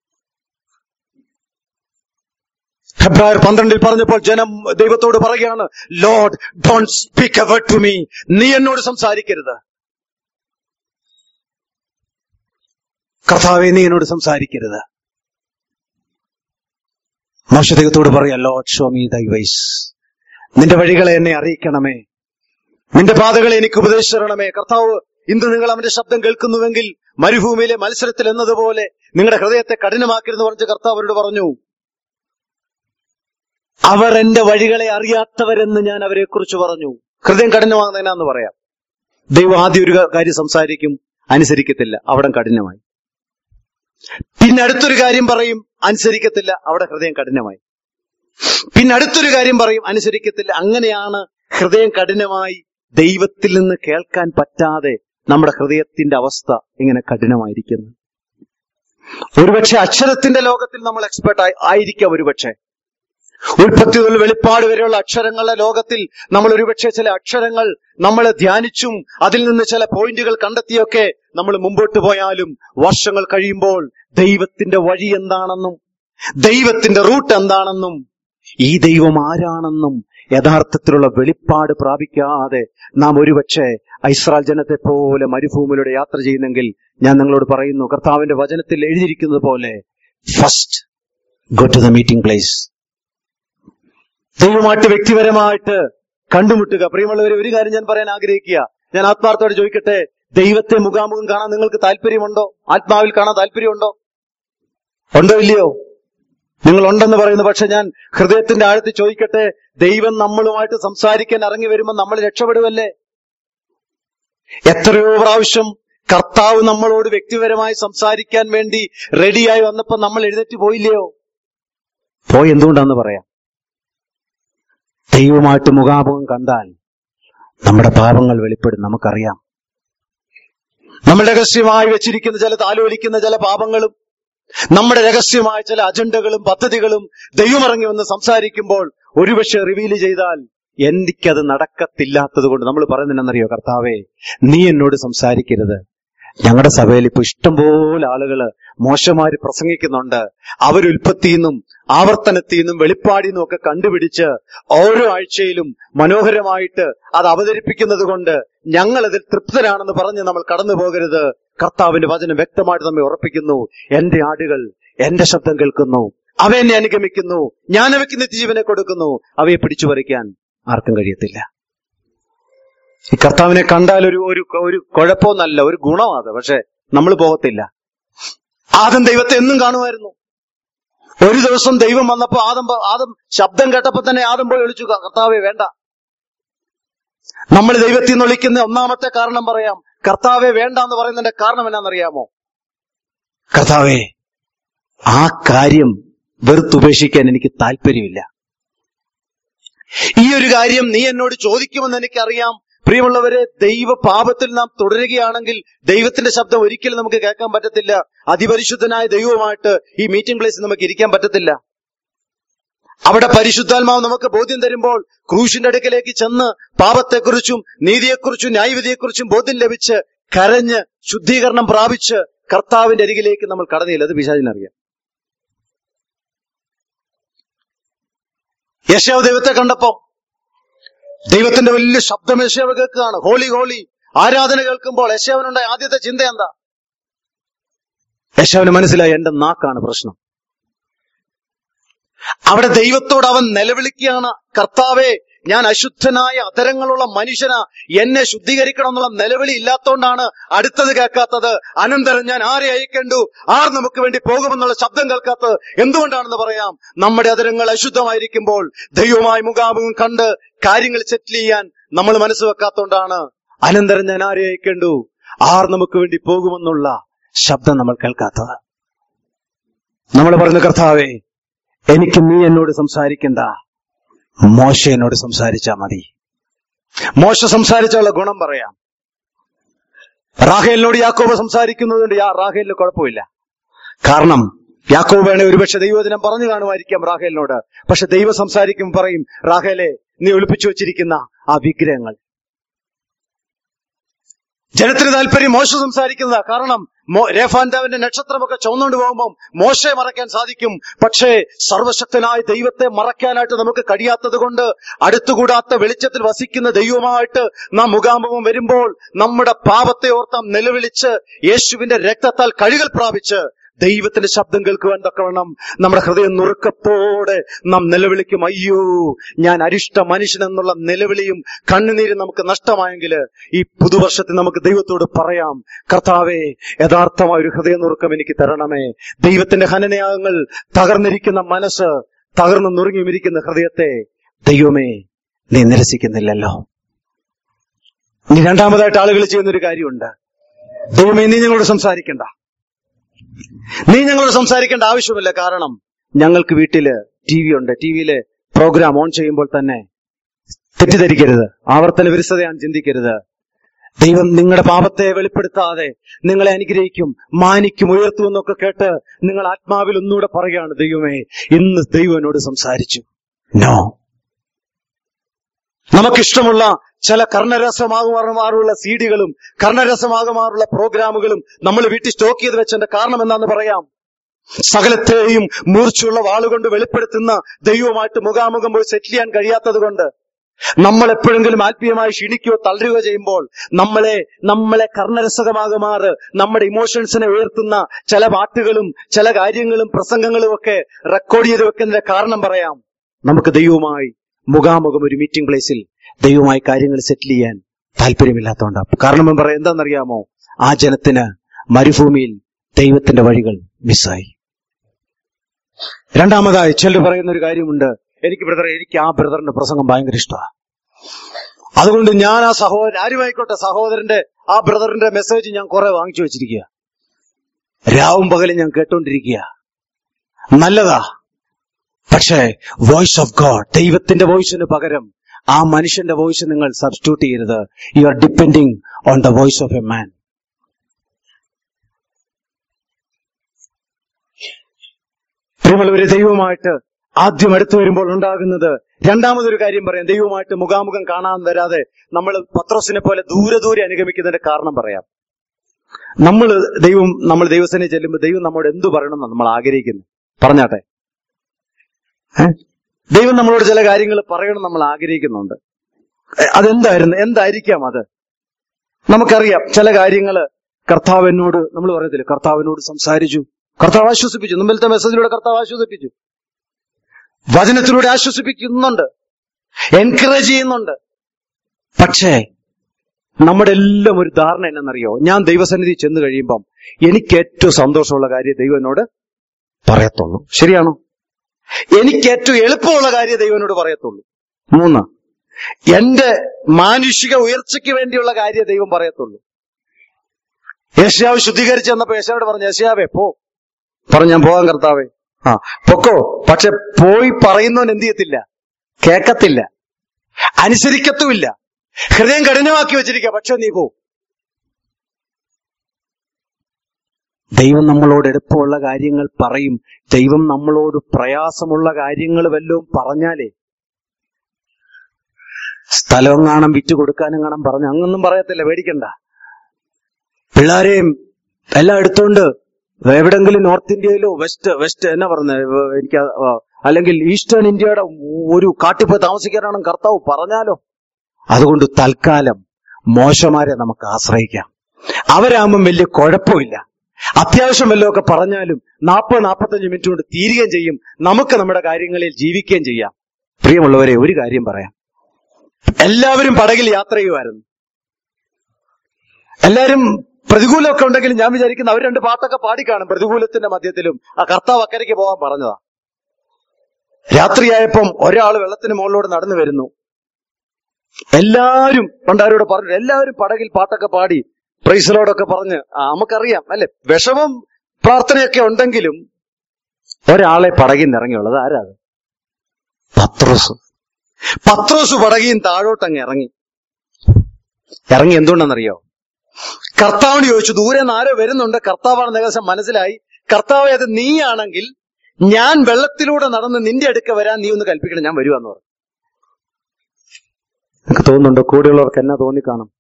ഫെബ്രുവരി പന്ത്രണ്ടിൽ പറഞ്ഞപ്പോൾ ജനം ദൈവത്തോട് പറയുകയാണ് lord don't speak uh to me നീ എന്നോട് സംസാരിക്കരുത് കർത്താവെ നീ എന്നോട് സംസാരിക്കരുത് മോശ ദൈവത്തോട് പറയാ lord show me thy ways നിന്റെ വഴികളെ എന്നെ അറിയിക്കണമേ നിന്റെ പാതകളെ എനിക്ക് ഉപദേശിച്ചു തരണമേ കർത്താവ് ഇന്ന് നിങ്ങൾ അവന്റെ ശബ്ദം കേൾക്കുന്നുവെങ്കിൽ മരുഭൂമിയിലെ മത്സരത്തിൽ എന്നതുപോലെ നിങ്ങളുടെ ഹൃദയത്തെ കഠിനമാക്കരുതെന്ന് പറഞ്ഞ് കർത്താവ് അവരോട് പറഞ്ഞു അവർ എന്റെ വഴികളെ അറിയാത്തവരെന്ന് ഞാൻ അവരെ കുറിച്ച് പറഞ്ഞു ഹൃദയം കഠിനമാകുന്നതിനാന്ന് പറയാം ദൈവം ആദ്യം ഒരു കാര്യം സംസാരിക്കും അനുസരിക്കത്തില്ല അവിടെ കഠിനമായി പിന്നെ അടുത്തൊരു കാര്യം പറയും അനുസരിക്കത്തില്ല അവിടെ ഹൃദയം കഠിനമായി പിന്നെ അടുത്തൊരു കാര്യം പറയും അനുസരിക്കത്തില്ല അങ്ങനെയാണ് ഹൃദയം കഠിനമായി ദൈവത്തിൽ നിന്ന് കേൾക്കാൻ പറ്റാതെ നമ്മുടെ ഹൃദയത്തിന്റെ അവസ്ഥ ഇങ്ങനെ കഠിനമായിരിക്കുന്നു ഒരുപക്ഷെ അക്ഷരത്തിന്റെ ലോകത്തിൽ നമ്മൾ എക്സ്പെർട്ട് ആയിരിക്കാം ഒരുപക്ഷെ ഉൽപ്പത്തി മുതൽ വെളിപ്പാട് വരെയുള്ള അക്ഷരങ്ങളുടെ ലോകത്തിൽ നമ്മൾ ഒരുപക്ഷെ ചില അക്ഷരങ്ങൾ നമ്മൾ ധ്യാനിച്ചും അതിൽ നിന്ന് ചില പോയിന്റുകൾ കണ്ടെത്തിയൊക്കെ നമ്മൾ മുമ്പോട്ട് പോയാലും വർഷങ്ങൾ കഴിയുമ്പോൾ ദൈവത്തിന്റെ വഴി എന്താണെന്നും ദൈവത്തിന്റെ റൂട്ട് എന്താണെന്നും ഈ ദൈവം ആരാണെന്നും യഥാർത്ഥത്തിലുള്ള വെളിപ്പാട് പ്രാപിക്കാതെ നാം ഒരുപക്ഷെ ഇസ്രായേൽ ജനത്തെ പോലെ മരുഭൂമിയിലൂടെ യാത്ര ചെയ്യുന്നെങ്കിൽ ഞാൻ നിങ്ങളോട് പറയുന്നു കർത്താവിന്റെ വചനത്തിൽ എഴുതിയിരിക്കുന്നത് പോലെ first go to the meeting place ദൈവമായിട്ട് വ്യക്തിപരമായിട്ട് കണ്ടുമുട്ടുക പ്രിയമുള്ളവരെ ഒരു കാര്യം ഞാൻ പറയാൻ ആഗ്രഹിക്കുക ഞാൻ ആത്മാർത്ഥത്തോടെ ചോദിക്കട്ടെ ദൈവത്തെ മുഖാമുഖം കാണാൻ നിങ്ങൾക്ക് താല്പര്യമുണ്ടോ ആത്മാവിൽ കാണാൻ താല്പര്യമുണ്ടോ ഉണ്ടോ ഇല്ലയോ നിങ്ങൾ ഉണ്ടെന്ന് പറയുന്നു പക്ഷെ ഞാൻ ഹൃദയത്തിന്റെ ആഴത്തിൽ ചോദിക്കട്ടെ ദൈവം നമ്മളുമായിട്ട് സംസാരിക്കാൻ ഇറങ്ങി വരുമ്പോൾ നമ്മൾ രക്ഷപ്പെടുവല്ലേ എത്രയോ പ്രാവശ്യം കർത്താവ് നമ്മളോട് വ്യക്തിപരമായി സംസാരിക്കാൻ വേണ്ടി റെഡിയായി വന്നപ്പോ നമ്മൾ എഴുന്നേറ്റ് പോയില്ലയോ പോയി എന്തുകൊണ്ടാന്ന് പറയാം ദൈവമായിട്ട് മുഖാമുഖം കണ്ടാൽ നമ്മുടെ പാപങ്ങൾ വെളിപ്പെടും നമുക്കറിയാം നമ്മൾ രഹസ്യമായി വെച്ചിരിക്കുന്ന ചില താലോലിക്കുന്ന ചില പാപങ്ങളും നമ്മുടെ രഹസ്യമായ ചില അജണ്ടകളും പദ്ധതികളും ദൈവമിറങ്ങി വന്ന് സംസാരിക്കുമ്പോൾ ഒരുപക്ഷെ റിവീൽ ചെയ്താൽ എനിക്കത് നടക്കത്തില്ലാത്തത് കൊണ്ട് നമ്മൾ പറയുന്നതെന്നറിയോ കർത്താവേ നീ എന്നോട് സംസാരിക്കരുത് ഞങ്ങളുടെ സഭയിൽ ഇപ്പൊ ഇഷ്ടംപോലെ ആളുകള് മോശമാര് പ്രസംഗിക്കുന്നുണ്ട് അവരുൽപ്പത്തിന്നും ആവർത്തനത്തിൽ നിന്നും വെളിപ്പാടിൽ നിന്നും ഒക്കെ കണ്ടുപിടിച്ച് ഓരോ ആഴ്ചയിലും മനോഹരമായിട്ട് അത് അവതരിപ്പിക്കുന്നത് കൊണ്ട് ഞങ്ങൾ അതിൽ തൃപ്തരാണെന്ന് പറഞ്ഞ് നമ്മൾ കടന്നു പോകരുത് കർത്താവിന്റെ വചനം വ്യക്തമായിട്ട് നമ്മെ ഉറപ്പിക്കുന്നു എന്റെ ആടുകൾ എന്റെ ശബ്ദം കേൾക്കുന്നു അവ എന്നെ അനുഗമിക്കുന്നു ഞാൻ അവയ്ക്ക് നിത്യജീവനെ കൊടുക്കുന്നു അവയെ പിടിച്ചു പറിക്കാൻ ആർക്കും കഴിയത്തില്ല ഈ കർത്താവിനെ കണ്ടാൽ ഒരു ഒരു ഒരു കുഴപ്പമൊന്നല്ല ഒരു ഗുണമാണ് പക്ഷെ നമ്മൾ പോകത്തില്ല ആദ്യം ദൈവത്തെ എന്നും കാണുമായിരുന്നു ഒരു ദിവസം ദൈവം വന്നപ്പോ ആദം പ- ആദം ശബ്ദം കേട്ടപ്പോ തന്നെ ആദം പോയി വിളിച്ചു കർത്താവെ വേണ്ട നമ്മൾ ദൈവത്തിൽ നിന്ന് വിളിക്കുന്ന ഒന്നാമത്തെ കാരണം പറയാം കർത്താവെ വേണ്ട എന്ന് പറയുന്നതിന്റെ കാരണം എന്നാണെന്നറിയാമോ കർത്താവെ ആ കാര്യം വെറുത്തുപേക്ഷിക്കാൻ എനിക്ക് താല്പര്യമില്ല ഈ ഒരു കാര്യം നീ എന്നോട് ചോദിക്കുമെന്ന് എനിക്കറിയാം പ്രിയമുള്ളവരെ ദൈവ പാപത്തിൽ നാം തുടരുകയാണെങ്കിൽ ദൈവത്തിന്റെ ശബ്ദം ഒരിക്കലും നമുക്ക് കേൾക്കാൻ പറ്റത്തില്ല അതിപരിശുദ്ധനായ ദൈവവുമായിട്ട് ഈ മീറ്റിംഗ് പ്ലേസിൽ നമുക്ക് ഇരിക്കാൻ പറ്റത്തില്ല അവിടെ പരിശുദ്ധാത്മാവ് നമുക്ക് ബോധ്യം തരുമ്പോൾ ക്രൂശിന്റെ അടുക്കലേക്ക് ചെന്ന് പാപത്തെക്കുറിച്ചും നീതിയെക്കുറിച്ചും ന്യായവിധിയെക്കുറിച്ചും ബോധ്യം ലഭിച്ച് കരഞ്ഞ് ശുദ്ധീകരണം പ്രാപിച്ച് കർത്താവിന്റെ അരികിലേക്ക് നമ്മൾ കടന്നില്ല അത് പിശാചിനറിയാം യശാവ് ദൈവത്തെ കണ്ടപ്പം ദൈവത്തിന്റെ വലിയ ശബ്ദം യശാവ് കേൾക്കുകയാണ് ഹോളി ഹോളി ആരാധന കേൾക്കുമ്പോൾ യശാവിനുണ്ടായ ആദ്യത്തെ ചിന്ത എന്താ യശാവിന് മനസ്സിലായി എന്റെ നാക്കാണ് പ്രശ്നം അവിടെ ദൈവത്തോട് അവൻ നിലവിളിക്കുകയാണ് കർത്താവെ ഞാൻ അശുദ്ധനായ അധരങ്ങളുള്ള മനുഷ്യനാ എന്നെ ശുദ്ധീകരിക്കണം എന്നുള്ള നിലവിളി ഇല്ലാത്തോണ്ടാണ് അടുത്തത് കേൾക്കാത്തത് അനന്തരം ഞാൻ ആരെ അയക്കണ്ടു ആർ നമുക്ക് വേണ്ടി പോകുമെന്നുള്ള ശബ്ദം കേൾക്കാത്തത് എന്തുകൊണ്ടാണെന്ന് പറയാം നമ്മുടെ അധരങ്ങൾ അശുദ്ധമായിരിക്കുമ്പോൾ ദൈവമായി മുഖാമുഖം കണ്ട് കാര്യങ്ങൾ സെറ്റിൽ ചെയ്യാൻ നമ്മൾ മനസ്സ് വെക്കാത്തോണ്ടാണ് അനന്തരം ഞാൻ ആരെ അയക്കണ്ടു ആർ നമുക്ക് വേണ്ടി പോകുമെന്നുള്ള ശബ്ദം നമ്മൾ കേൾക്കാത്തത് നമ്മൾ പറഞ്ഞു കർത്താവേ എനിക്ക് നീ എന്നോട് സംസാരിക്കണ്ട മോശ എന്നോട് സംസാരിച്ചാ മതി മോശ സംസാരിച്ചുള്ള ഗുണം പറയാം റാഹേലിനോട് യാക്കോബ് സംസാരിക്കുന്നതുകൊണ്ട് യാ- റാഹേലിന് കുഴപ്പമില്ല കാരണം യാക്കോബ് വേണേ ഒരുപക്ഷെ ദൈവദിനം പറഞ്ഞു കാണുമായിരിക്കാം റാഹേലിനോട് പക്ഷെ ദൈവം സംസാരിക്കും പറയും റാഹേലെ നീ ഒളിപ്പിച്ചു വെച്ചിരിക്കുന്ന ആ വിഗ്രഹങ്ങൾ ജനത്തിന് താല്പര്യം മോശ സംസാരിക്കുന്നതാ കാരണം മോ- രേഫാൻഡാവിന്റെ നക്ഷത്രമൊക്കെ ചുവന്നുകൊണ്ട് പോകുമ്പോൾ മോശയെ മറയ്ക്കാൻ സാധിക്കും പക്ഷേ സർവശക്തനായ ദൈവത്തെ മറയ്ക്കാനായിട്ട് നമുക്ക് കഴിയാത്തത് കൊണ്ട് അടുത്തുകൂടാത്ത വെളിച്ചത്തിൽ വസിക്കുന്ന ദൈവമായിട്ട് നാം മുഖാമുഖം വരുമ്പോൾ നമ്മുടെ പാപത്തെ ഓർത്താം നിലവിളിച്ച് യേശുവിന്റെ രക്തത്താൽ കഴുകൽ പ്രാപിച്ച് ദൈവത്തിന്റെ ശബ്ദം കേൾക്കുവാൻ തക്കവണ്ണം നമ്മുടെ ഹൃദയം നുറുക്കത്തോടെ നാം നിലവിളിക്കും അയ്യോ ഞാൻ അരിഷ്ട മനുഷ്യൻ എന്നുള്ള നിലവിളിയും കണ്ണുനീരും നമുക്ക് നഷ്ടമായെങ്കിൽ ഈ പുതുവർഷത്തിൽ നമുക്ക് ദൈവത്തോട് പറയാം കർത്താവെ യഥാർത്ഥമായ ഒരു ഹൃദയ നുറുക്കം എനിക്ക് തരണമേ ദൈവത്തിന്റെ ഹനനയാഗങ്ങൾ തകർന്നിരിക്കുന്ന മനസ്സ് തകർന്ന് നുറുങ്ങിയിരിക്കുന്ന ഹൃദയത്തെ ദൈവമേ നീ നിരസിക്കുന്നില്ലല്ലോ ഇനി രണ്ടാമതായിട്ട് ആളുകൾ ചെയ്യുന്ന ഒരു കാര്യമുണ്ട് ദൈവമേ നീ ഞങ്ങളോട് സംസാരിക്കണ്ട നീ ഞങ്ങളോട് സംസാരിക്കേണ്ട ആവശ്യമില്ല കാരണം ഞങ്ങൾക്ക് വീട്ടില് ടി വി ഉണ്ട് ടി വിയിലെ പ്രോഗ്രാം ഓൺ ചെയ്യുമ്പോൾ തന്നെ തെറ്റിദ്ധരിക്കരുത് ആവർത്തന വിരസതയാണ് ചിന്തിക്കരുത് ദൈവം നിങ്ങളുടെ പാപത്തെ വെളിപ്പെടുത്താതെ നിങ്ങളെ അനുഗ്രഹിക്കും മാനിക്കും ഉയർത്തുമെന്നൊക്കെ കേട്ട് നിങ്ങൾ ആത്മാവിൽ ഒന്നുകൂടെ പറയുകയാണ് ദൈവമേ ഇന്ന് ദൈവം എന്നോട് സംസാരിച്ചു നോ നമുക്കിഷ്ടമുള്ള ചില കർണരസമാകുമാറുള്ള സീഡികളും കർണരസമാകുമാറുള്ള പ്രോഗ്രാമുകളും നമ്മൾ വീട്ടിൽ സ്റ്റോക്ക് ചെയ്ത് വെച്ചതിന്റെ കാരണം എന്താന്ന് പറയാം സകലത്തെയും മൂർച്ചയുള്ള വാളുകൊണ്ട് വെളിപ്പെടുത്തുന്ന ദൈവമായിട്ട് മുഖാമുഖം പോയി സെറ്റിൽ ചെയ്യാൻ കഴിയാത്തത് കൊണ്ട് നമ്മൾ എപ്പോഴെങ്കിലും ആത്മീയമായി ക്ഷീണിക്കുകയോ തളരുകയോ ചെയ്യുമ്പോൾ നമ്മളെ നമ്മളെ കർണരസകമാകുമാറ് നമ്മുടെ ഇമോഷൻസിനെ ഉയർത്തുന്ന ചില പാട്ടുകളും ചില കാര്യങ്ങളും പ്രസംഗങ്ങളും ഒക്കെ റെക്കോർഡ് ചെയ്ത് വെക്കുന്നതിന്റെ കാരണം പറയാം നമുക്ക് ദൈവവുമായി മുഖാമുഖം ഒരു മീറ്റിംഗ് പ്ലേസിൽ ദൈവമായി കാര്യങ്ങൾ സെറ്റിൽ ചെയ്യാൻ താല്പര്യമില്ലാത്തതുകൊണ്ട് കാരണം ഞാൻ പറയാം എന്താണെന്നറിയാമോ ആ ജനത്തിന് മരുഭൂമിയിൽ ദൈവത്തിന്റെ വഴികൾ മിസ്സായി രണ്ടാമതായി ചിലർ പറയുന്ന ഒരു കാര്യമുണ്ട് എനിക്ക് ബ്രദർ എനിക്ക് ആ ബ്രദറിന്റെ പ്രസംഗം ഭയങ്കര ഇഷ്ടമാണ് അതുകൊണ്ട് ഞാൻ ആ സഹോദരൻ ആരുമായിക്കോട്ടെ സഹോദരന്റെ ആ ബ്രദറിന്റെ മെസ്സേജ് ഞാൻ കുറെ വാങ്ങിച്ചു വെച്ചിരിക്കുക രാവും പകലും ഞാൻ കേട്ടോണ്ടിരിക്കുക നല്ലതാ പക്ഷേ വോയിസ് ഓഫ് ഗോഡ് ദൈവത്തിന്റെ വോയിസിന് പകരം ആ മനുഷ്യന്റെ വോയിസ് നിങ്ങൾ സബ്സ്റ്റിറ്റ്യൂട്ട് ചെയ്യരുത് you are depending on the voice of a man പ്രിയമുള്ളവരെ ദൈവമായിട്ട് ആദ്യം അടുത്തു വരുമ്പോൾ ഉണ്ടാകുന്നത് രണ്ടാമതൊരു കാര്യം പറയാം ദൈവമായിട്ട് മുഖാമുഖം കാണാൻ വരാതെ നമ്മൾ പത്രോസിനെ പോലെ ദൂരെ ദൂരെ അനുഗമിക്കുന്നതിന്റെ കാരണം പറയാം നമ്മൾ ദൈവം നമ്മൾ ദൈവസേനെ ചെല്ലുമ്പോൾ ദൈവം നമ്മോട് എന്തു പറയണമെന്ന് നമ്മൾ ആഗ്രഹിക്കുന്നു പറഞ്ഞാട്ടെ ഏ? ദൈവം നമ്മളോട് ചില കാര്യങ്ങൾ പറയണം നമ്മൾ ആഗ്രഹിക്കുന്നുണ്ട് ഏ, അതെന്തായിരുന്നു എന്തായിരിക്കാം അത് നമുക്കറിയാം ചില കാര്യങ്ങള് കർത്താവ് എന്നോട് നമ്മൾ പറയത്തില്ല കർത്താവിനോട് സംസാരിച്ചു കർത്താവ് ആശ്വസിപ്പിച്ചു മുമ്പിലത്തെ മെസ്സേജിലൂടെ കർത്താവ് ആശ്വസിപ്പിച്ചു വചനത്തിലൂടെ ആശ്വസിപ്പിക്കുന്നുണ്ട് എൻകറേജ് ചെയ്യുന്നുണ്ട് പക്ഷേ നമ്മുടെ എല്ലാം ഒരു ധാരണ എന്നറിയോ ഞാൻ ദൈവസന്നിധി ചെന്ന് കഴിയുമ്പം എനിക്ക് ഏറ്റവും സന്തോഷമുള്ള കാര്യം ദൈവം എന്നോട് പറയത്തുള്ളൂ ശരിയാണോ എനിക്ക് ഏറ്റവും എളുപ്പമുള്ള കാര്യം ദൈവനോട് പറയത്തുള്ളൂ മൂന്ന് എന്റെ മാനുഷിക ഉയർച്ചയ്ക്ക് വേണ്ടിയുള്ള കാര്യം ദൈവം പറയത്തുള്ളൂ യേശയാവ് ശുദ്ധീകരിച്ച് വന്നപ്പോ യേശാവോട് പറഞ്ഞു യേശയാവേ പോ പറഞ്ഞു ഞാൻ പോകാൻ കർത്താവേ ആ പൊക്കോ പക്ഷെ പോയി പറയുന്നവൻ എന്ത് ചെയ്യത്തില്ല കേക്കത്തില്ല അനുസരിക്കത്തുമില്ല ഹൃദയം കഠിനമാക്കി വെച്ചിരിക്കുക പക്ഷെ നീ പോ ദൈവം നമ്മളോട് എളുപ്പമുള്ള കാര്യങ്ങൾ പറയും ദൈവം നമ്മളോട് പ്രയാസമുള്ള കാര്യങ്ങൾ വല്ലതും പറഞ്ഞാലേ സ്ഥലവും കാണാൻ വിറ്റ് കൊടുക്കാനും കാണാൻ പറഞ്ഞു അങ്ങൊന്നും പറയത്തില്ല പേടിക്കണ്ട പിള്ളാരെയും എല്ലാം എടുത്തോണ്ട് എവിടെങ്കിലും നോർത്ത് ഇന്ത്യയിലോ വെസ്റ്റ് വെസ്റ്റ് എന്നാ പറഞ്ഞത് എനിക്ക് ആ- ആ, അല്ലെങ്കിൽ ഈസ്റ്റേൺ ഇന്ത്യയുടെ ഒരു കാട്ടിൽ പോയി താമസിക്കാനാണ് കർത്താവ് പറഞ്ഞാലോ അതുകൊണ്ട് തൽക്കാലം മോശമാരെ നമുക്ക് ആശ്രയിക്കാം അവരാകുമ്പം വലിയ കുഴപ്പമില്ല അത്യാവശ്യം വല്ലതൊക്കെ പറഞ്ഞാലും നാൽപ്പത് നാൽപ്പത്തഞ്ച് മിനിറ്റ് കൊണ്ട് തീരുകയും ചെയ്യും നമുക്ക് നമ്മുടെ കാര്യങ്ങളിൽ ജീവിക്കുകയും ചെയ്യാം പ്രിയമുള്ളവരെ ഒരു കാര്യം പറയാം എല്ലാവരും പടകിൽ യാത്ര ചെയ്യുമായിരുന്നു എല്ലാവരും പ്രതികൂലമൊക്കെ ഉണ്ടെങ്കിലും ഞാൻ വിചാരിക്കുന്നു അവർ രണ്ട് പാട്ടൊക്കെ പാടിക്കാണും പ്രതികൂലത്തിന്റെ മധ്യത്തിലും ആ കർത്താവ് അക്കരയ്ക്ക് പോകാൻ പറഞ്ഞതാ രാത്രിയായപ്പം ഒരാൾ വെള്ളത്തിന് മുകളിലൂടെ നടന്നു വരുന്നു എല്ലാവരും പണ്ടാരോട് പറഞ്ഞു എല്ലാവരും പടകിൽ പാട്ടൊക്കെ പാടി പ്രൈസലോടൊക്കെ പറഞ്ഞ് ആ, നമുക്കറിയാം അല്ലെ വിഷമം പ്രാർത്ഥനയൊക്കെ ഉണ്ടെങ്കിലും ഒരാളെ പടകിൽ നിന്ന് ഇറങ്ങിയുള്ളത് ആരാ അത് പത്രോസ് പത്രോസ് പടകിയും താഴോട്ടങ്ങ് ഇറങ്ങി ഇറങ്ങി എന്തുകൊണ്ടെന്നറിയോ കർത്താവിന് ചോദിച്ചു ദൂരെ നിന്ന് ആരോ വരുന്നുണ്ട് കർത്താവാണെന്ന് ഏകദേശം മനസ്സിലായി കർത്താവ് അത് നീയാണെങ്കിൽ ഞാൻ വെള്ളത്തിലൂടെ നടന്ന് നിന്റെ അടുക്ക വരാൻ നീ ഒന്ന് കൽപ്പിക്കണം ഞാൻ വരുവാന്ന് പറഞ്ഞു എനിക്ക് തോന്നുന്നുണ്ടോ കൂടെയുള്ളവർക്ക് എന്നാ തോന്നിക്കാണും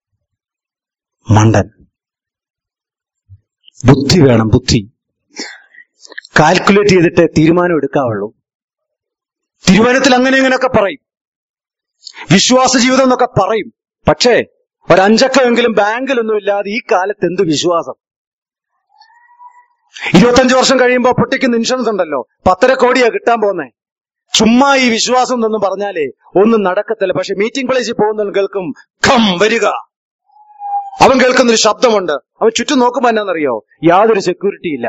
മണ്ടൻ ബുദ്ധി വേണം ബുദ്ധി കാൽക്കുലേറ്റ് ചെയ്തിട്ട് തീരുമാനം എടുക്കാവുള്ളൂ തീരുമാനത്തിൽ അങ്ങനെ ഇങ്ങനെയൊക്കെ പറയും വിശ്വാസ ജീവിതം എന്നൊക്കെ പറയും പക്ഷേ ഒരഞ്ചക്കമെങ്കിലും ബാങ്കിലൊന്നും ഇല്ലാതെ ഈ കാലത്ത് എന്ത് വിശ്വാസം ഇരുപത്തഞ്ച് വർഷം കഴിയുമ്പോൾ പൊട്ടിക്കുന്ന ഇൻഷുറൻസ് ഉണ്ടല്ലോ പത്തര കോടിയാ കിട്ടാൻ പോന്നേ ചുമ്മാ ഈ വിശ്വാസം എന്നൊന്നും പറഞ്ഞാലേ ഒന്നും നടക്കത്തില്ല പക്ഷെ മീറ്റിംഗ് പ്ലേസിൽ പോകുന്നവൻ കേൾക്കും ഖം വരിക അവൻ കേൾക്കുന്നൊരു ശബ്ദമുണ്ട് അവൻ ചുറ്റും നോക്കുമ്പോ എന്നാന്നറിയോ യാതൊരു സെക്യൂരിറ്റി ഇല്ല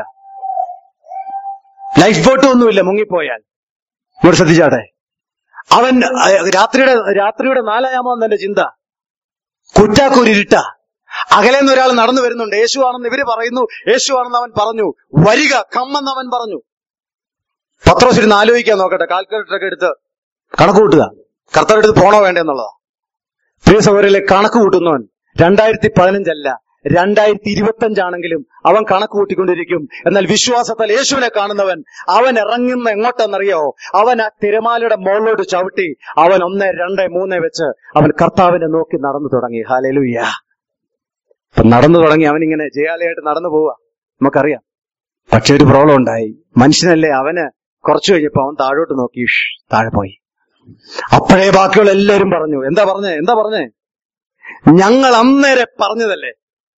ലൈഫ് ബോട്ടും ഒന്നുമില്ല മുങ്ങിപ്പോയാൽ ഇവിടെ ശ്രദ്ധിച്ചാട്ടെ അവൻ അഹ്, രാത്രിയുടെ രാത്രിയുടെ നാലായാമോ എന്റെ ചിന്ത കുറ്റാക്കൂരിട്ട അകലെ നിന്ന് ഒരാൾ നടന്നു വരുന്നുണ്ട് യേശു ആണെന്ന് ഇവര് പറയുന്നു യേശു ആണെന്ന് അവൻ പറഞ്ഞു വരിക കമ്മെന്ന് അവൻ പറഞ്ഞു പത്രോസ് ഇരുന്ന് ആലോചിക്കാൻ നോക്കട്ടെ കാൽക്കുലേറ്റർ ഒക്കെ എടുത്ത് കണക്ക് കൂട്ടുക കർത്താവ് എടുത്ത് പോണോ വേണ്ടേ എന്നുള്ളതാ പ്രിയ സഹോദരിലെ കണക്ക് കൂട്ടുന്നവൻ രണ്ടായിരത്തി പതിനഞ്ചല്ല രണ്ടായിരത്തി ഇരുപത്തി അഞ്ചാണെങ്കിലും അവൻ കണക്ക് കൂട്ടിക്കൊണ്ടിരിക്കും എന്നാൽ വിശ്വാസത്താൽ യേശുവിനെ കാണുന്നവൻ അവൻ ഇറങ്ങുന്ന എങ്ങോട്ടെന്നറിയോ അവൻ ആ തിരമാലയുടെ മുകളിലോട്ട് ചവിട്ടി അവൻ ഒന്ന് രണ്ട് മൂന്ന് വെച്ച് അവൻ കർത്താവിനെ നോക്കി നടന്നു തുടങ്ങി ഹാലലുയ്യ അപ്പൊ നടന്നു തുടങ്ങി അവനിങ്ങനെ ജയാലയായിട്ട് നടന്നു പോവുക നമുക്കറിയാം പക്ഷെ ഒരു പ്രോബ്ലം ഉണ്ടായി മനുഷ്യനല്ലേ അവന് കുറച്ചു കഴിഞ്ഞപ്പോ അവൻ താഴോട്ട് നോക്കി ഷ്, താഴെ പോയി അപ്പോഴേ ബാക്കിയുള്ള എല്ലാവരും പറഞ്ഞു എന്താ പറഞ്ഞേ എന്താ പറഞ്ഞേ ഞങ്ങൾ അന്നേരെ പറഞ്ഞതല്ലേ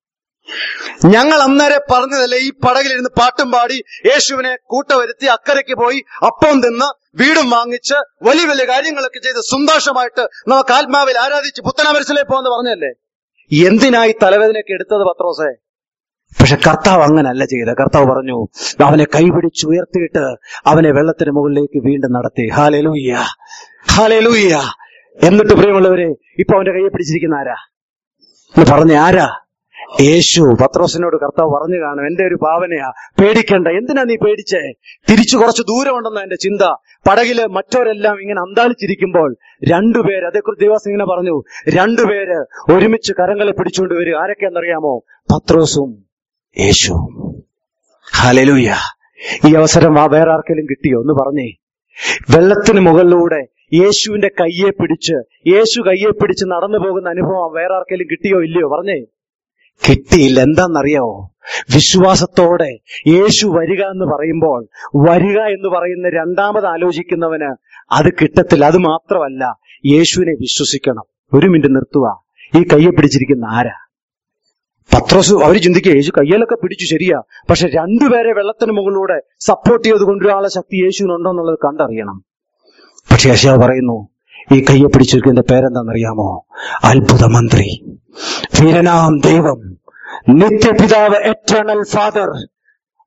ഞങ്ങൾ അന്നേരെ പറഞ്ഞതല്ലേ ഈ പടകിലിരുന്ന് പാട്ടും പാടി യേശുവിനെ കൂട്ടവരുത്തി അക്കരയ്ക്ക് പോയി അപ്പം തിന്ന് വീടും വാങ്ങിച്ച് വലിയ വലിയ കാര്യങ്ങളൊക്കെ ചെയ്ത് സന്തോഷമായിട്ട് നമുക്ക് ആത്മാവിൽ ആരാധിച്ച് പുത്തനാമരസിലേക്ക് പോകാന്ന് പറഞ്ഞല്ലേ എന്തിനായി തലവേദനയൊക്കെ എടുത്തത് പത്രോസേ പക്ഷെ കർത്താവ് അങ്ങനല്ല ചെയ്ത കർത്താവ് പറഞ്ഞു അവനെ കൈപിടിച്ച് ഉയർത്തിയിട്ട് അവനെ വെള്ളത്തിന് മുകളിലേക്ക് വീണ്ടും നടത്തി ഹാലലൂയ്യ ഹാലലൂയ്യ എന്നിട്ട് പ്രിയമുള്ളവരെ ഇപ്പൊ അവന്റെ കയ്യെ പിടിച്ചിരിക്കുന്ന ആരാ എന്ന് പറഞ്ഞ ആരാ യേശു പത്രോസിനോട് കർത്താവ് പറഞ്ഞു കാണും എന്റെ ഒരു ഭാവനയാ പേടിക്കണ്ട എന്തിനാ നീ പേടിച്ചേ തിരിച്ചു കുറച്ച് ദൂരമുണ്ടെന്ന എന്റെ ചിന്ത പടകില് മറ്റവരെല്ലാം ഇങ്ങനെ അന്താളിച്ചിരിക്കുമ്പോൾ രണ്ടുപേര് അതേക്കുറിച്ച് ദിവസം ഇങ്ങനെ പറഞ്ഞു രണ്ടുപേര് ഒരുമിച്ച് കരങ്ങളെ പിടിച്ചുകൊണ്ട് വരിക ആരൊക്കെയാണെന്നറിയാമോ പത്രോസും യേശു ഹലലൂയ ഈ അവസരം ആ വേറെ ആർക്കെങ്കിലും കിട്ടിയോ എന്ന് പറഞ്ഞേ വെള്ളത്തിന് മുകളിലൂടെ യേശുവിന്റെ കയ്യെ പിടിച്ച് യേശു കയ്യെ പിടിച്ച് നടന്നു പോകുന്ന അനുഭവം വേറെ ആർക്കെങ്കിലും കിട്ടിയോ ഇല്ലയോ പറഞ്ഞേ കിട്ടിയില്ല എന്താണെന്നറിയാമോ വിശ്വാസത്തോടെ യേശു വരിക എന്ന് പറയുമ്പോൾ വരിക എന്ന് പറയുന്ന രണ്ടാമത് ആലോചിക്കുന്നവന് അത് കിട്ടത്തില്ല അത് മാത്രമല്ല യേശുവിനെ വിശ്വസിക്കണം ഒരു മിനിറ്റ് നിർത്തുക ഈ കയ്യെ പിടിച്ചിരിക്കുന്ന ആരാ പത്രോസ് അവർ ചിന്തിക്കുക യേശു കയ്യിലൊക്കെ പിടിച്ചു ശരിയാ പക്ഷെ രണ്ടുപേരെ വെള്ളത്തിന് മുകളിലൂടെ സപ്പോർട്ട് ചെയ്ത് കൊണ്ടുവരാനുള്ള ശക്തി യേശുവിനുണ്ടോ എന്നുള്ളത് കണ്ടറിയണം പക്ഷെ യശാവ് പറയുന്നു ഈ കയ്യെ പിടിച്ചിരിക്കുന്ന പേരെന്താണെന്നറിയാമോ അത്ഭുത മന്ത്രി വീരനാം ദൈവം നിത്യപിതാവ് എറ്റേണൽ ഫാദർ